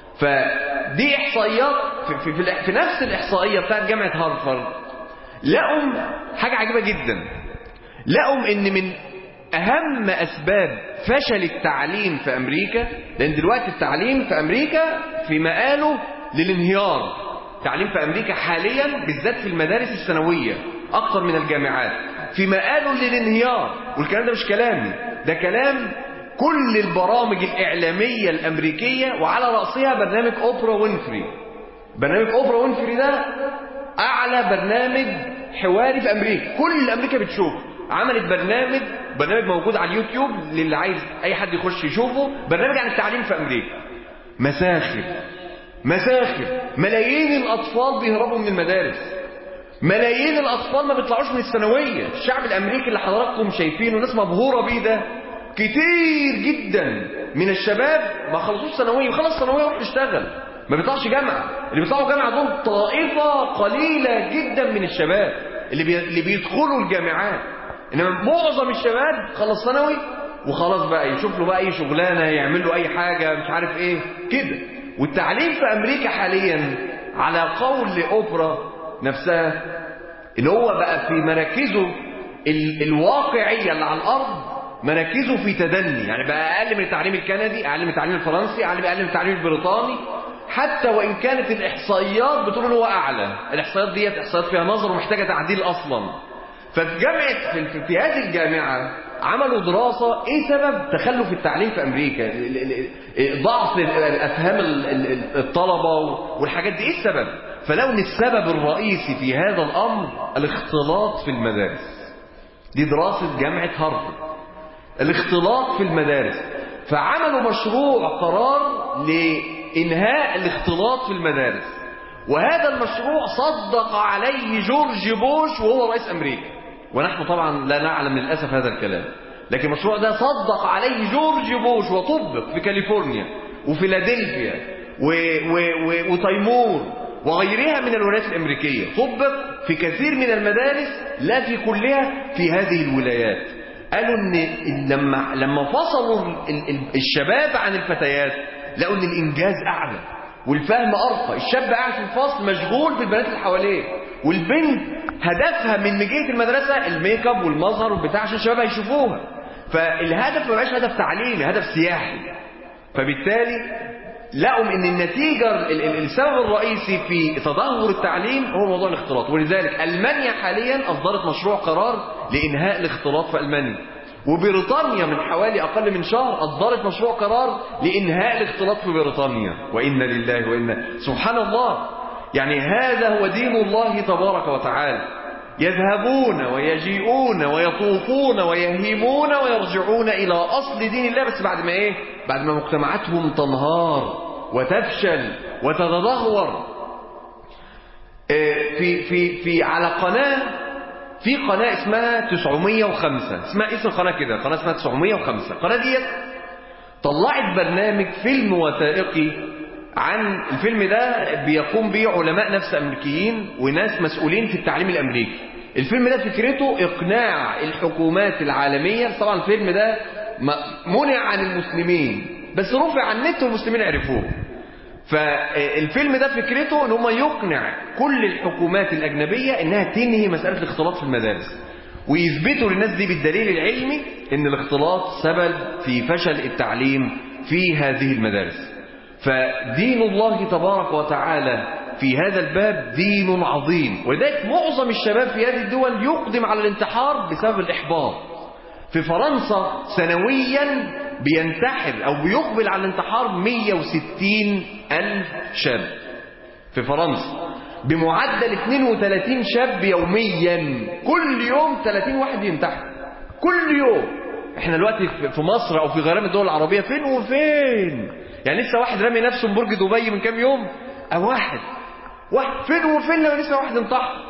فدي إحصائيات في, في, في, في نفس الإحصائية بتاعت جامعة هارفارد لقوا حاجة عجيبة جدا لقوا إن من أهم أسباب فشل التعليم في أمريكا لأن دلوقتي التعليم في أمريكا في مقاله للانهيار التعليم في أمريكا حاليا بالذات في المدارس الثانوية أكثر من الجامعات في مقاله للانهيار والكلام ده مش كلامي ده كلام كل البرامج الإعلامية الأمريكية وعلى رأسها برنامج أوبرا وينفري برنامج أوبرا وينفري ده أعلى برنامج حواري في أمريكا كل أمريكا بتشوف عملت برنامج برنامج موجود على اليوتيوب للي عايز أي حد يخش يشوفه برنامج عن التعليم في أمريكا مساخر مساخر ملايين الأطفال بيهربوا من المدارس ملايين الأطفال ما بيطلعوش من الثانوية الشعب الأمريكي اللي حضراتكم شايفينه ناس مبهورة بيه ده كتير جدا من الشباب ما خلصوش ثانوية وخلص ثانوية وراح يشتغل ما بيطلعش جامعة اللي بيطلعوا جامعة دول طائفة قليلة جدا من الشباب اللي بي... اللي بيدخلوا الجامعات انما معظم الشباب خلص ثانوي وخلاص بقى يشوف له بقى اي شغلانه يعمل له اي حاجه مش عارف ايه كده والتعليم في امريكا حاليا على قول اوبرا نفسها ان هو بقى في مراكزه ال... الواقعيه اللي على الارض مراكزه في تدني يعني بقى اقل من التعليم الكندي اقل من التعليم الفرنسي اقل من التعليم البريطاني حتى وان كانت الاحصائيات بتقول ان هو اعلى الاحصائيات ديت احصائيات فيها نظر ومحتاجه تعديل اصلا ففي جامعه في, في هذه الجامعه عملوا دراسه ايه سبب تخلف التعليم في امريكا ضعف افهام الطلبه والحاجات دي ايه السبب فلو ان السبب الرئيسي في هذا الامر الاختلاط في المدارس دي دراسه جامعه هارفارد الاختلاط في المدارس فعملوا مشروع قرار لإنهاء الاختلاط في المدارس وهذا المشروع صدق عليه جورج بوش وهو رئيس أمريكا ونحن طبعا لا نعلم للأسف هذا الكلام لكن المشروع ده صدق عليه جورج بوش وطبق في كاليفورنيا وفيلادلفيا و... و... و... وتيمور وغيرها من الولايات الأمريكية طبق في كثير من المدارس لا في كلها في هذه الولايات قالوا ان لما لما فصلوا الشباب عن الفتيات لقوا ان الانجاز اعلى والفهم ارقى الشاب قاعد في الفصل مشغول بالبنات اللي حواليه والبنت هدفها من مجيه المدرسه الميك اب والمظهر والبتاع عشان الشباب هيشوفوها فالهدف ما بقاش هدف تعليمي هدف سياحي فبالتالي لقوا ان النتيجه السبب الرئيسي في تدهور التعليم هو موضوع الاختلاط ولذلك المانيا حاليا اصدرت مشروع قرار لانهاء الاختلاط في المانيا وبريطانيا من حوالي اقل من شهر اصدرت مشروع قرار لانهاء الاختلاط في بريطانيا وانا لله وانا سبحان الله يعني هذا هو دين الله تبارك وتعالى يذهبون ويجيئون ويطوفون ويهيمون ويرجعون الى اصل دين الله بس بعد ما ايه بعد ما مجتمعاتهم تنهار وتفشل وتتدهور في في في على قناه في قناه اسمها 905 اسمها اسم القناه كده قناه اسمها 905 القناه ديت طلعت برنامج فيلم وثائقي عن الفيلم ده بيقوم به علماء نفس امريكيين وناس مسؤولين في التعليم الامريكي الفيلم ده فكرته اقناع الحكومات العالميه طبعا الفيلم ده منع عن المسلمين بس رفع عن النت والمسلمين عرفوه فالفيلم ده فكرته ان هم يقنع كل الحكومات الاجنبيه انها تنهي مساله الاختلاط في المدارس ويثبتوا للناس دي بالدليل العلمي ان الاختلاط سبب في فشل التعليم في هذه المدارس فدين الله تبارك وتعالى في هذا الباب دين عظيم ولذلك معظم الشباب في هذه الدول يقدم على الانتحار بسبب الإحباط في فرنسا سنويا بينتحر أو بيقبل على الانتحار 160 ألف شاب في فرنسا بمعدل 32 شاب يوميا كل يوم 30 واحد ينتحر كل يوم احنا دلوقتي في مصر او في غيرها من الدول العربيه فين وفين يعني لسه واحد رامي نفسه من برج دبي من كام يوم او واحد واحد فين وفين لما نسمع واحد انتحر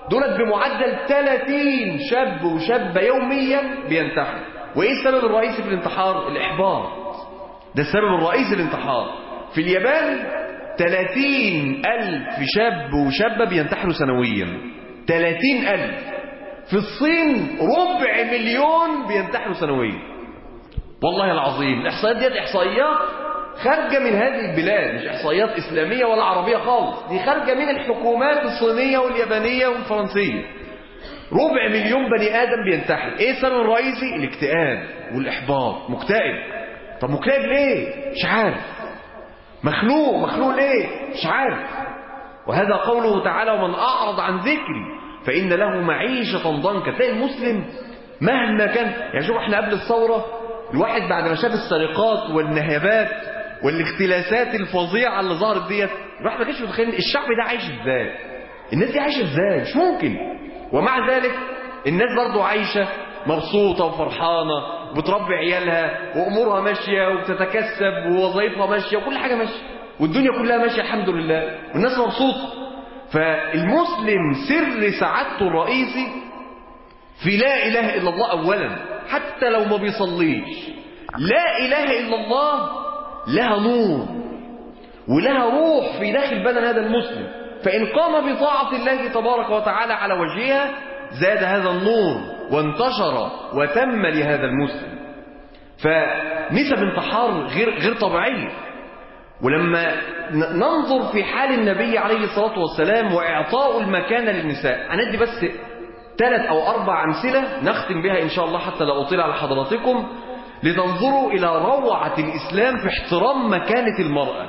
دولت بمعدل 30 شاب وشابة يوميا بينتحر وإيه السبب الرئيسي في الانتحار؟ الإحباط ده السبب الرئيسي للانتحار في اليابان 30 ألف شاب وشابة بينتحروا سنويا 30 ألف في الصين ربع مليون بينتحروا سنويا والله العظيم الإحصائيات ديت إحصائيات خارجة من هذه البلاد مش إحصائيات إسلامية ولا عربية خالص دي خارجة من الحكومات الصينية واليابانية والفرنسية ربع مليون بني آدم بينتحر إيه السبب الرئيسي؟ الاكتئاب والإحباط مكتئب طب مكتئب ليه؟ مش عارف مخنوق مخنوق ليه؟ مش عارف وهذا قوله تعالى ومن أعرض عن ذكري فإن له معيشة ضنكا تلاقي المسلم مهما كان يعني شوف احنا قبل الثورة الواحد بعد ما شاف السرقات والنهبات والاختلاسات الفظيعة اللي ظهرت ديت الواحد ما كانش متخيل الشعب ده عايش ازاي الناس دي عايشة ازاي مش ممكن ومع ذلك الناس برضو عايشة مبسوطة وفرحانة وبتربي عيالها وأمورها ماشية وبتتكسب ووظائفها ماشية وكل حاجة ماشية والدنيا كلها ماشية الحمد لله والناس مبسوطة فالمسلم سر سعادته الرئيسي في لا إله إلا الله أولا حتى لو ما بيصليش لا إله إلا الله لها نور ولها روح في داخل بدن هذا المسلم فإن قام بطاعة الله تبارك وتعالى على وجهها زاد هذا النور وانتشر وتم لهذا المسلم فنسب انتحار غير غير طبيعيه ولما ننظر في حال النبي عليه الصلاة والسلام وإعطاء المكانة للنساء هندي بس ثلاث أو أربع أمثلة نختم بها إن شاء الله حتى لا أطيل على حضراتكم لتنظروا إلى روعة الإسلام في احترام مكانة المرأة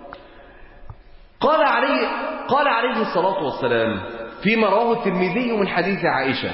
قال عليه, قال عليه الصلاة والسلام فيما رواه الترمذي من حديث عائشة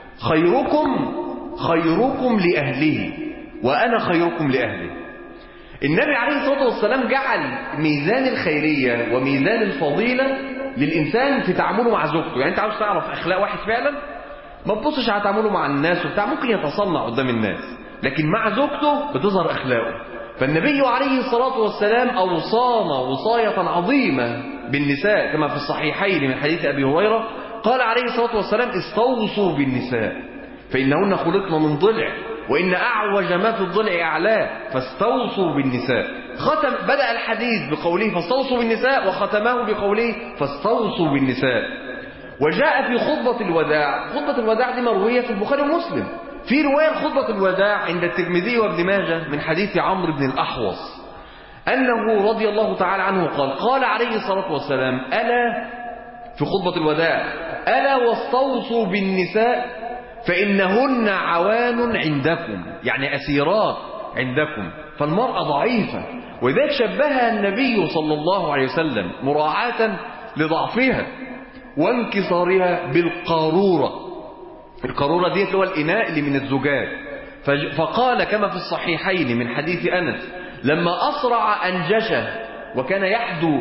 خيركم خيركم لأهله وأنا خيركم لأهله النبي عليه الصلاة والسلام جعل ميزان الخيرية وميزان الفضيلة للإنسان في تعامله مع زوجته يعني أنت عاوز تعرف أخلاق واحد فعلا ما تبصش على تعامله مع الناس وبتاع ممكن يتصنع قدام الناس لكن مع زوجته بتظهر أخلاقه فالنبي عليه الصلاة والسلام أوصانا وصاية عظيمة بالنساء كما في الصحيحين من حديث أبي هريرة قال عليه الصلاة والسلام استوصوا بالنساء فإنهن خلقن من ضلع وإن أعوج ما في الضلع أعلاه فاستوصوا بالنساء ختم بدأ الحديث بقوله فاستوصوا بالنساء وختمه بقوله فاستوصوا بالنساء وجاء في خطبة الوداع خطبة الوداع دي مروية في البخاري ومسلم في رواية خطبة الوداع عند الترمذي وابن ماجه من حديث عمرو بن الأحوص أنه رضي الله تعالى عنه قال قال عليه الصلاة والسلام ألا في خطبة الوداع ألا واستوصوا بالنساء فإنهن عوان عندكم يعني أسيرات عندكم فالمرأة ضعيفة وذلك شبهها النبي صلى الله عليه وسلم مراعاة لضعفها وانكسارها بالقارورة القارورة دي اللي هو الإناء اللي من الزجاج فقال كما في الصحيحين من حديث أنس لما أسرع أنجشه وكان يحدو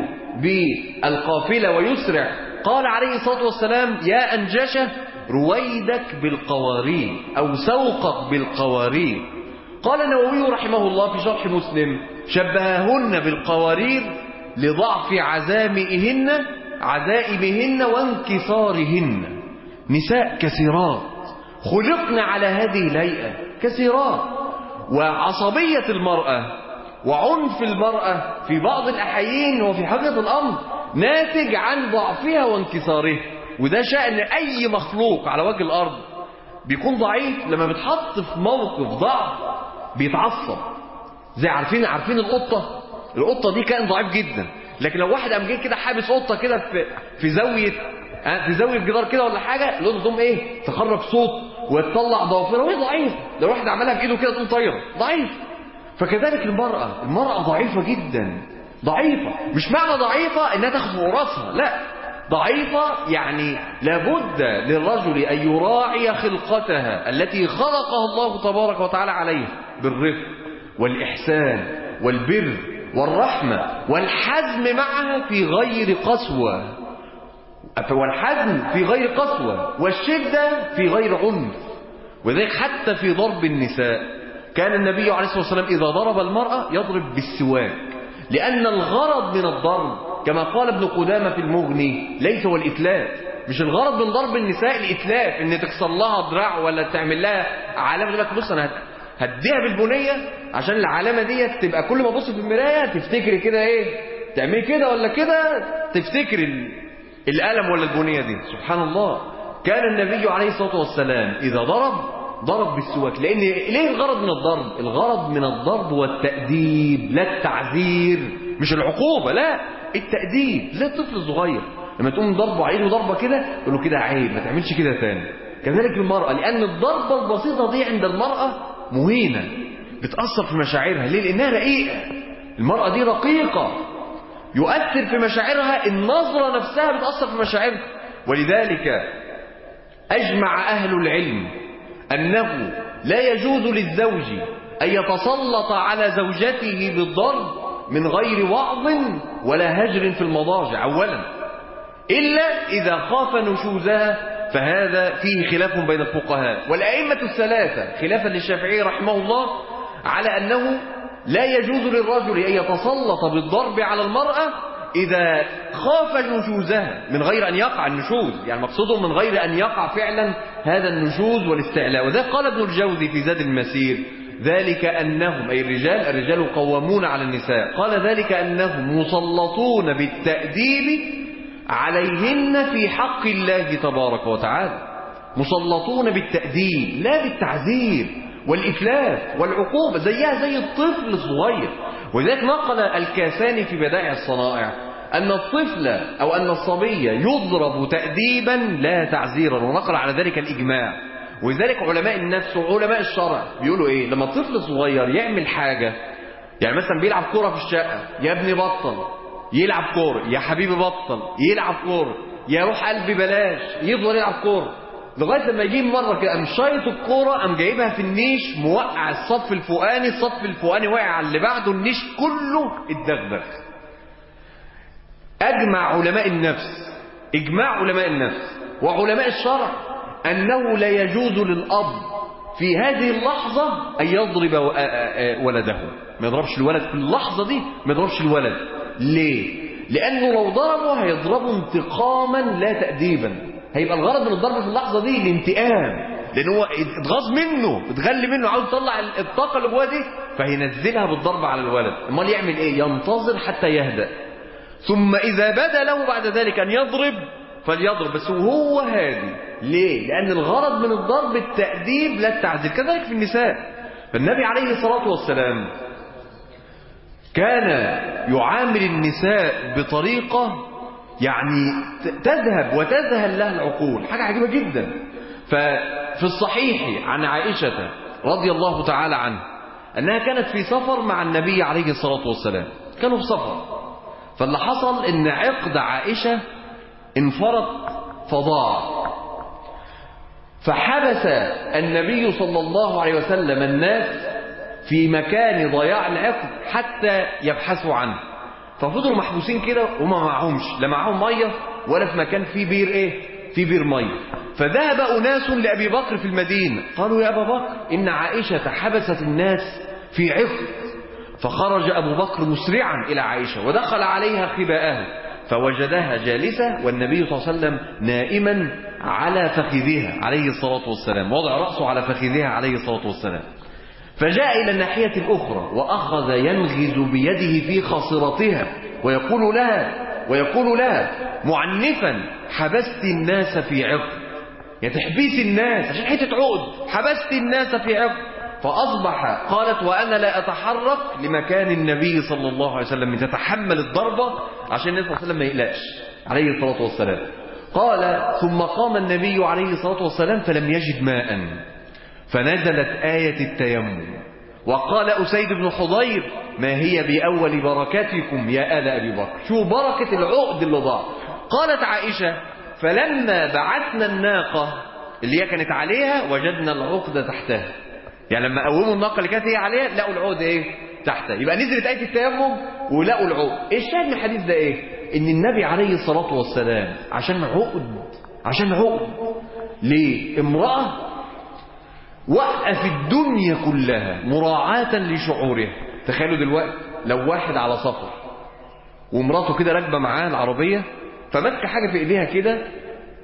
بالقافلة ويسرع قال عليه الصلاة والسلام يا أنجشه رويدك بالقوارير أو سوقك بالقوارير قال النووي رحمه الله في شرح مسلم شبههن بالقوارير لضعف عزائمهن عزائمهن وانكسارهن نساء كثيرات خلقن على هذه الهيئة كثيرات وعصبية المرأة وعنف المرأة في بعض الأحيين وفي حقيقة الأمر ناتج عن ضعفها وانكسارها وده شأن أي مخلوق على وجه الأرض بيكون ضعيف لما بيتحط في موقف ضعف بيتعصب زي عارفين عارفين القطة القطة دي كائن ضعيف جدا لكن لو واحد قام جه كده حابس قطة كده في في زاوية في زاوية جدار كده ولا حاجة القطة تقوم ايه تخرج صوت وتطلع ضوافرها وهي ضعيفة لو واحد عملها بإيده كده تقوم طايرة ضعيف فكذلك المرأة المرأة ضعيفة جدا ضعيفة مش معنى ضعيفة انها تاخد فوق راسها لا ضعيفة يعني لابد للرجل أن يراعي خلقتها التي خلقها الله تبارك وتعالى عليها بالرفق والإحسان والبر والرحمة والحزم معها في غير قسوة والحزم في غير قسوة والشدة في غير عنف وذلك حتى في ضرب النساء كان النبي عليه الصلاة والسلام إذا ضرب المرأة يضرب بالسواك لأن الغرض من الضرب كما قال ابن قدامة في المغني ليس هو الإتلاف مش الغرض من ضرب النساء الاتلاف ان تكسر لها دراع ولا تعمل لها علامه تقول لك بص انا هد- هديها بالبنيه عشان العلامه ديت تبقى كل ما تبص في المرايه تفتكري كده ايه تعملي كده ولا كده تفتكري ال- القلم ولا البنيه دي سبحان الله كان النبي عليه الصلاه والسلام اذا ضرب ضرب بالسواك لان ليه الغرض من الضرب الغرض من الضرب والتاديب لا التعذير مش العقوبه لا التاديب زي الطفل الصغير لما تقوم ضربه عليه ضربه كده يقول له كده عيب ما تعملش كده تاني كذلك المراه لان الضربه البسيطه دي عند المراه مهينه بتاثر في مشاعرها ليه لانها رقيقه المراه دي رقيقه يؤثر في مشاعرها النظره نفسها بتاثر في مشاعرها ولذلك أجمع أهل العلم أنه لا يجوز للزوج أن يتسلط على زوجته بالضرب من غير وعظ ولا هجر في المضاجع أولا إلا إذا خاف نشوزها فهذا فيه خلاف بين الفقهاء والأئمة الثلاثة خلافا للشافعي رحمه الله على أنه لا يجوز للرجل أن يتسلط بالضرب على المرأة إذا خاف نشوزها من غير أن يقع النشوز يعني مقصوده من غير أن يقع فعلا هذا النشوز والاستعلاء وذلك قال ابن الجوزي في زاد المسير ذلك أنهم أي الرجال الرجال قوامون على النساء قال ذلك أنهم مسلطون بالتأديب عليهن في حق الله تبارك وتعالى مسلطون بالتأديب لا بالتعذير والإفلاس والعقوبة زيها زي الطفل الصغير ولذلك نقل الكاساني في بدائع الصنائع أن الطفل أو أن الصبي يضرب تأديبا لا تعزيرا ونقل على ذلك الإجماع ولذلك علماء النفس وعلماء الشرع بيقولوا إيه لما الطفل الصغير يعمل حاجة يعني مثلا بيلعب كرة في الشقة يا ابني بطل يلعب كورة يا حبيبي بطل يلعب كورة يا روح قلبي بلاش يفضل يلعب كورة لغايه لما يجيب مره كده قام شايط الكوره قام جايبها في النيش موقع الصف الفوقاني الصف الفوقاني وقع على اللي بعده النيش كله اتدغدغ اجمع علماء النفس اجماع علماء النفس وعلماء الشرع انه لا يجوز للاب في هذه اللحظه ان يضرب و- آ- آ- آ- ولده ما يضربش الولد في اللحظه دي ما يضربش الولد ليه لانه لو ضربه هيضربه انتقاما لا تاديبا هيبقى الغرض من الضرب في اللحظه دي الانتقام لان هو اتغاظ منه اتغل منه عاوز يطلع الطاقه اللي جواه دي فهينزلها بالضرب على الولد امال يعمل ايه ينتظر حتى يهدأ ثم اذا بدا له بعد ذلك ان يضرب فليضرب بس وهو هادي ليه لان الغرض من الضرب التأديب لا التعذيب كذلك في النساء فالنبي عليه الصلاه والسلام كان يعامل النساء بطريقه يعني ت- تذهب وتذهل لها العقول حاجة عجيبة جدا ففي الصحيح عن عائشة رضي الله تعالى عنها أنها كانت في سفر مع النبي عليه الصلاة والسلام كانوا في سفر فاللي حصل أن عقد عائشة انفرط فضاع فحبس النبي صلى الله عليه وسلم الناس في مكان ضياع العقد حتى يبحثوا عنه ففضلوا محبوسين كده وما معهمش لا معاهم ميه ولا في مكان فيه بير ايه في بير ميه فذهب اناس لابي بكر في المدينه قالوا يا ابا بكر ان عائشه حبست الناس في عقد فخرج ابو بكر مسرعا الى عائشه ودخل عليها خباءها فوجدها جالسه والنبي صلى الله عليه وسلم نائما على فخذها عليه الصلاه والسلام وضع راسه على فخذها عليه الصلاه والسلام فجاء إلى الناحية الأخرى وأخذ ينغز بيده في خاصرتها ويقول لها ويقول لها معنفا حبست الناس في عقد يا تحبيس الناس عشان حتة عقد حبست الناس في عقد فأصبح قالت وأنا لا أتحرك لمكان النبي صلى الله عليه وسلم تتحمل الضربة عشان النبي صلى الله عليه وسلم ما يقلقش عليه الصلاة والسلام قال ثم قام النبي عليه الصلاة والسلام فلم يجد ماء فنزلت آية التيمم وقال أسيد بن حضير ما هي بأول بركاتكم يا آل أبي بكر شو بركة العقد اللي ضاع قالت عائشة فلما بعثنا الناقة اللي هي كانت عليها وجدنا العقد تحتها يعني لما قوموا الناقة اللي كانت هي عليها لقوا العقد ايه تحتها يبقى نزلت آية التيمم ولقوا العقد ايه الشاهد من الحديث ده ايه ان النبي عليه الصلاة والسلام عشان عقد عشان عقد ليه امرأة وقف الدنيا كلها مراعاة لشعورها تخيلوا دلوقتي لو واحد على سفر ومراته كده راكبه معاه العربيه فماسكه حاجه في ايديها كده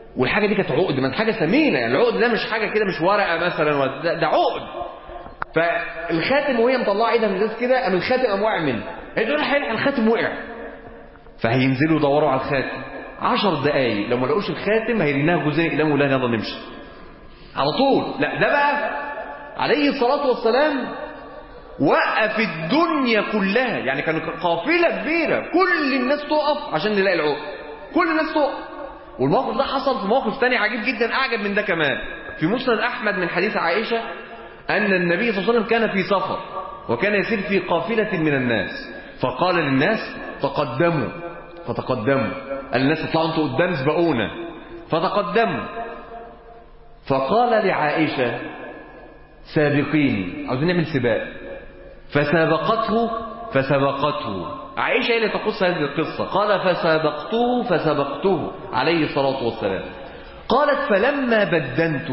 والحاجة دي كانت عقد ما حاجة ثمينة يعني العقد ده مش حاجة كده مش ورقة مثلا ده, ده عقد فالخاتم وهي مطلعه ايدها من الازاز كده قام الخاتم قام واقع منه هي تقول الحقيقة الخاتم وقع فهينزلوا يدوروا على الخاتم عشر دقايق لو ما لقوش الخاتم هيرناها جوزين يقلموا لها يلا نمشي على طول لا ده بقى عليه الصلاة والسلام وقف الدنيا كلها يعني كانوا قافلة كبيرة كل الناس تقف عشان نلاقي العقد كل الناس تقف والموقف ده حصل في موقف تاني عجيب جدا أعجب من ده كمان في مسند أحمد من حديث عائشة أن النبي صلى الله عليه وسلم كان في سفر وكان يسير في قافلة من الناس فقال للناس تقدموا فتقدموا قال الناس اطلعوا انتوا قدام سبقونا فتقدموا فقال لعائشة سابقيني عاوزين نعمل سباق فسابقته فسبقته عائشة اللي تقص هذه القصة قال فسابقته فسبقته عليه الصلاة والسلام قالت فلما بدنت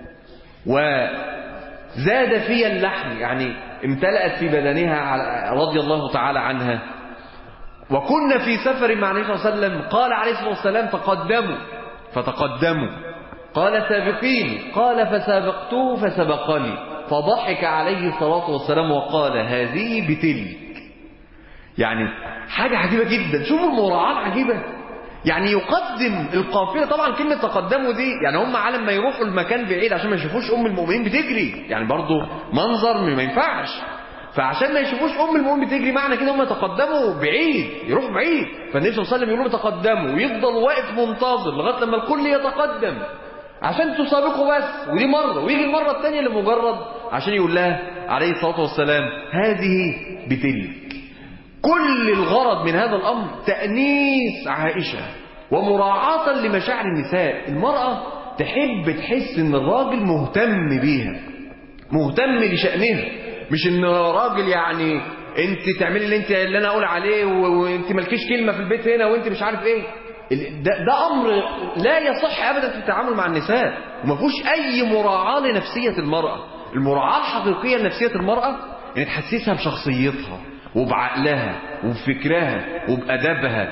وزاد في اللحم يعني امتلأت في بدنها رضي الله تعالى عنها وكنا في سفر مع النبي صلى الله عليه وسلم قال عليه الصلاة والسلام تقدموا فتقدموا قال سابقين قال فسابقته فسبقني فضحك عليه الصلاة والسلام وقال هذه بتلك يعني حاجة عجيبة جدا شوفوا المراعاة عجيبة يعني يقدم القافلة طبعا كلمة تقدموا دي يعني هم على ما يروحوا المكان بعيد عشان ما يشوفوش أم المؤمنين بتجري يعني برضو منظر ما ينفعش فعشان ما يشوفوش ام المؤمن بتجري معنى كده هم يتقدموا بعيد يروحوا بعيد فالنبي صلى الله عليه وسلم يقول لهم تقدموا ويفضل واقف منتظر لغايه لما الكل يتقدم عشان تسابقوا بس ودي مره ويجي المره الثانيه لمجرد عشان يقول لها عليه الصلاه والسلام هذه بتلك كل الغرض من هذا الامر تانيس عائشه ومراعاه لمشاعر النساء المراه تحب تحس ان الراجل مهتم بيها مهتم لشانها مش ان راجل يعني انت تعملي اللي انت اللي انا اقول عليه وانت مالكيش كلمه في البيت هنا وانت مش عارف ايه ده, ده امر لا يصح ابدا في التعامل مع النساء وما فيهوش اي مراعاه لنفسيه المراه المراعاه الحقيقيه لنفسيه المراه ان تحسسها بشخصيتها وبعقلها وبفكرها وبادبها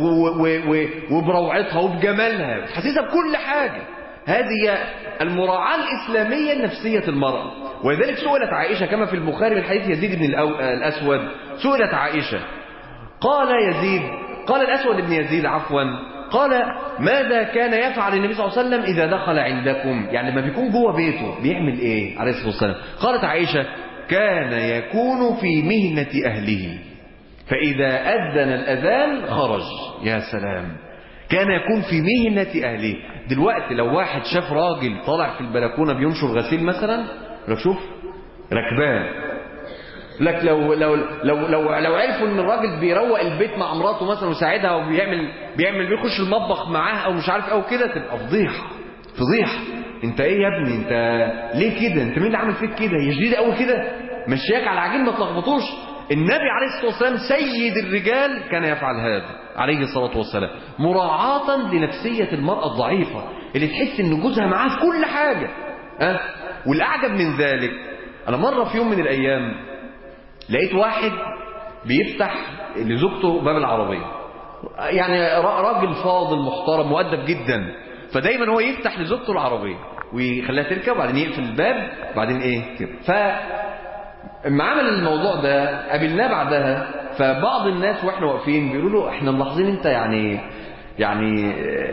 وبروعتها وبجمالها تحسسها بكل حاجه هذه المراعاه الاسلاميه لنفسيه المراه ولذلك سئلت عائشة كما في البخاري من حديث يزيد بن الأسود سئلت عائشة قال يزيد قال الأسود بن يزيد عفوا قال ماذا كان يفعل النبي صلى الله عليه وسلم إذا دخل عندكم يعني لما بيكون جوه بيته بيعمل إيه عليه الصلاة والسلام قالت عائشة كان يكون في مهنة أهله فإذا أذن الأذان خرج يا سلام كان يكون في مهنة أهله دلوقتي لو واحد شاف راجل طالع في البلكونة بينشر غسيل مثلا لك شوف ركبان لك لو لو لو لو لو عرفوا ان الراجل بيروق البيت مع مراته مثلا وساعدها وبيعمل بيعمل بيخش المطبخ معاها او مش عارف او كده تبقى فضيحه فضيحه انت ايه يا ابني انت ليه كده انت مين اللي عامل فيك كده هي شديده قوي كده مشياك على عجين ما تلخبطوش النبي عليه الصلاه والسلام سيد الرجال كان يفعل هذا عليه الصلاه والسلام مراعاه لنفسيه المراه الضعيفه اللي تحس ان جوزها معاه في كل حاجه ها أه؟ والأعجب من ذلك أنا مرة في يوم من الأيام لقيت واحد بيفتح لزوجته باب العربية يعني راجل فاضل محترم مؤدب جدا فدايما هو يفتح لزوجته العربية ويخليها تركب وبعدين يقفل الباب وبعدين ايه كده ف لما عمل الموضوع ده قابلناه بعدها فبعض الناس واحنا واقفين بيقولوا له احنا ملاحظين انت يعني يعني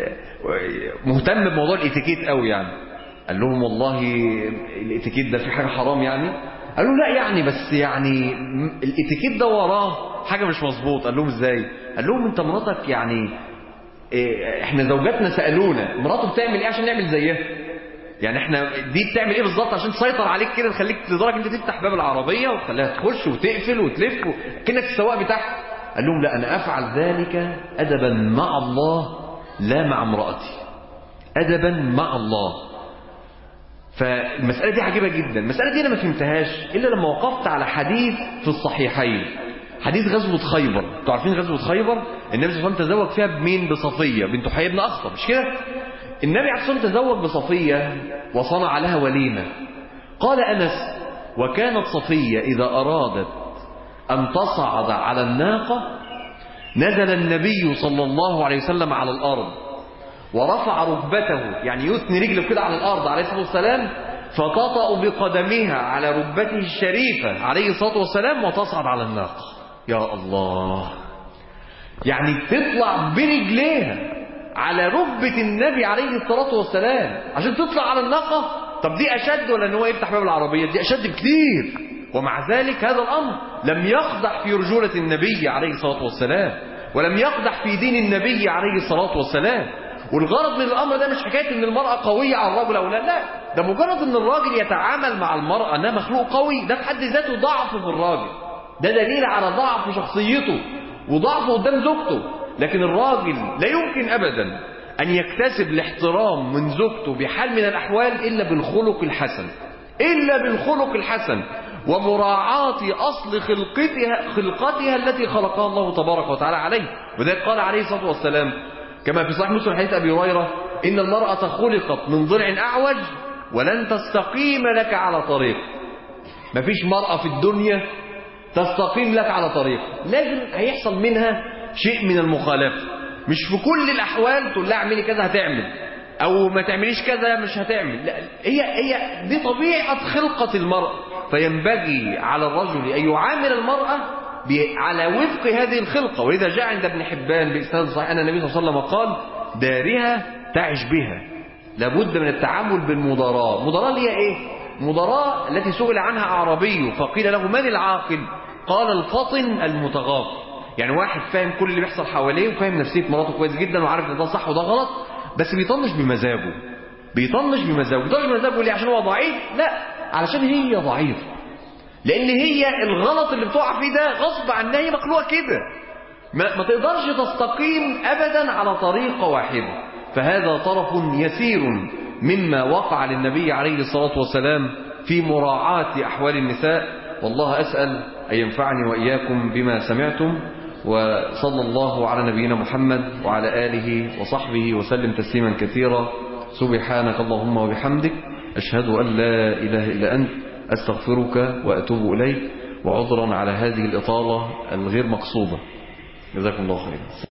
مهتم بموضوع الاتيكيت قوي يعني قال لهم والله الاتيكيت ده في حاجه حرام يعني قالوا لا يعني بس يعني الاتيكيت ده وراه حاجه مش مظبوط قال لهم ازاي قال لهم انت مراتك يعني إيه احنا زوجاتنا سالونا مراته بتعمل ايه عشان نعمل زيها يعني احنا دي بتعمل ايه بالظبط عشان تسيطر عليك كده تخليك لدرجه انت تفتح باب العربيه وتخليها تخش وتقفل وتلف كانك السواق بتاعها قال لهم لا انا افعل ذلك ادبا مع الله لا مع امراتي ادبا مع الله فالمسألة دي عجيبة جدا المسألة دي أنا ما فهمتهاش إلا لما وقفت على حديث في الصحيحين حديث غزوة خيبر انتوا عارفين غزوة خيبر النبي صلى الله عليه وسلم تزوج فيها بمين بصفية بنت حيي بن أخطب مش كده النبي عليه الصلاة والسلام تزوج بصفية وصنع لها وليمة قال أنس وكانت صفية إذا أرادت أن تصعد على الناقة نزل النبي صلى الله عليه وسلم على الأرض ورفع ركبته يعني يثني رجله كده على الأرض عليه الصلاة والسلام فتطأ بقدمها على ركبته الشريفة عليه الصلاة والسلام وتصعد على الناقة يا الله يعني تطلع برجليها على ركبة النبي عليه الصلاة والسلام عشان تطلع على الناقة طب دي أشد ولا ان هو يفتح باب العربية دي أشد بكتير ومع ذلك هذا الأمر لم يقدح في رجولة النبي عليه الصلاة والسلام ولم يقدح في دين النبي عليه الصلاة والسلام والغرض من الأمر ده مش حكاية ان المرأة قوية على الرجل أو لا لا ده مجرد ان الراجل يتعامل مع المرأة انها مخلوق قوي ده في حد ذاته ضعف في الراجل ده دليل على ضعف شخصيته وضعفه قدام زوجته لكن الراجل لا يمكن أبدا أن يكتسب الاحترام من زوجته بحال من الأحوال إلا بالخلق الحسن إلا بالخلق الحسن ومراعاة أصل خلقتها, خلقتها التي خلقها الله تبارك وتعالى عليه وذلك قال عليه الصلاة والسلام كما في صحيح مسلم حديث أبي هريرة إن المرأة خلقت من ضلع أعوج ولن تستقيم لك على طريق مفيش مرأة في الدنيا تستقيم لك على طريق لازم هيحصل منها شيء من المخالفة مش في كل الأحوال تقول لها اعملي كذا هتعمل أو ما تعمليش كذا مش هتعمل لا هي هي دي طبيعة خلقة المرأة فينبغي على الرجل أن يعامل المرأة على وفق هذه الخلقة ولذا جاء عند ابن حبان بإسناد صحيح أن النبي صلى الله عليه وسلم قال دارها تعش بها لابد من التعامل بالمضاراة مضاراة اللي هي ايه مضاراة التي سئل عنها أعرابي فقيل له من العاقل قال الفطن المتغافل يعني واحد فاهم كل اللي بيحصل حواليه وفاهم نفسية مراته كويس جدا وعارف ان ده صح وده غلط بس بيطنش بمزاجه بيطنش بمزاجه بيطنش بمزاجه ليه عشان هو ضعيف لا علشان هي ضعيفة لان هي الغلط اللي بتقع فيه ده غصب عنها هي مخلوقه كده ما, ما تقدرش تستقيم ابدا على طريقة واحدة فهذا طرف يسير مما وقع للنبي عليه الصلاة والسلام في مراعاة أحوال النساء والله أسأل أن ينفعني وإياكم بما سمعتم وصلى الله على نبينا محمد وعلى آله وصحبه وسلم تسليما كثيرا سبحانك اللهم وبحمدك أشهد أن لا إله إلا أنت أستغفرك وأتوب إليك وعذرا على هذه الإطالة الغير مقصودة جزاكم الله خيرا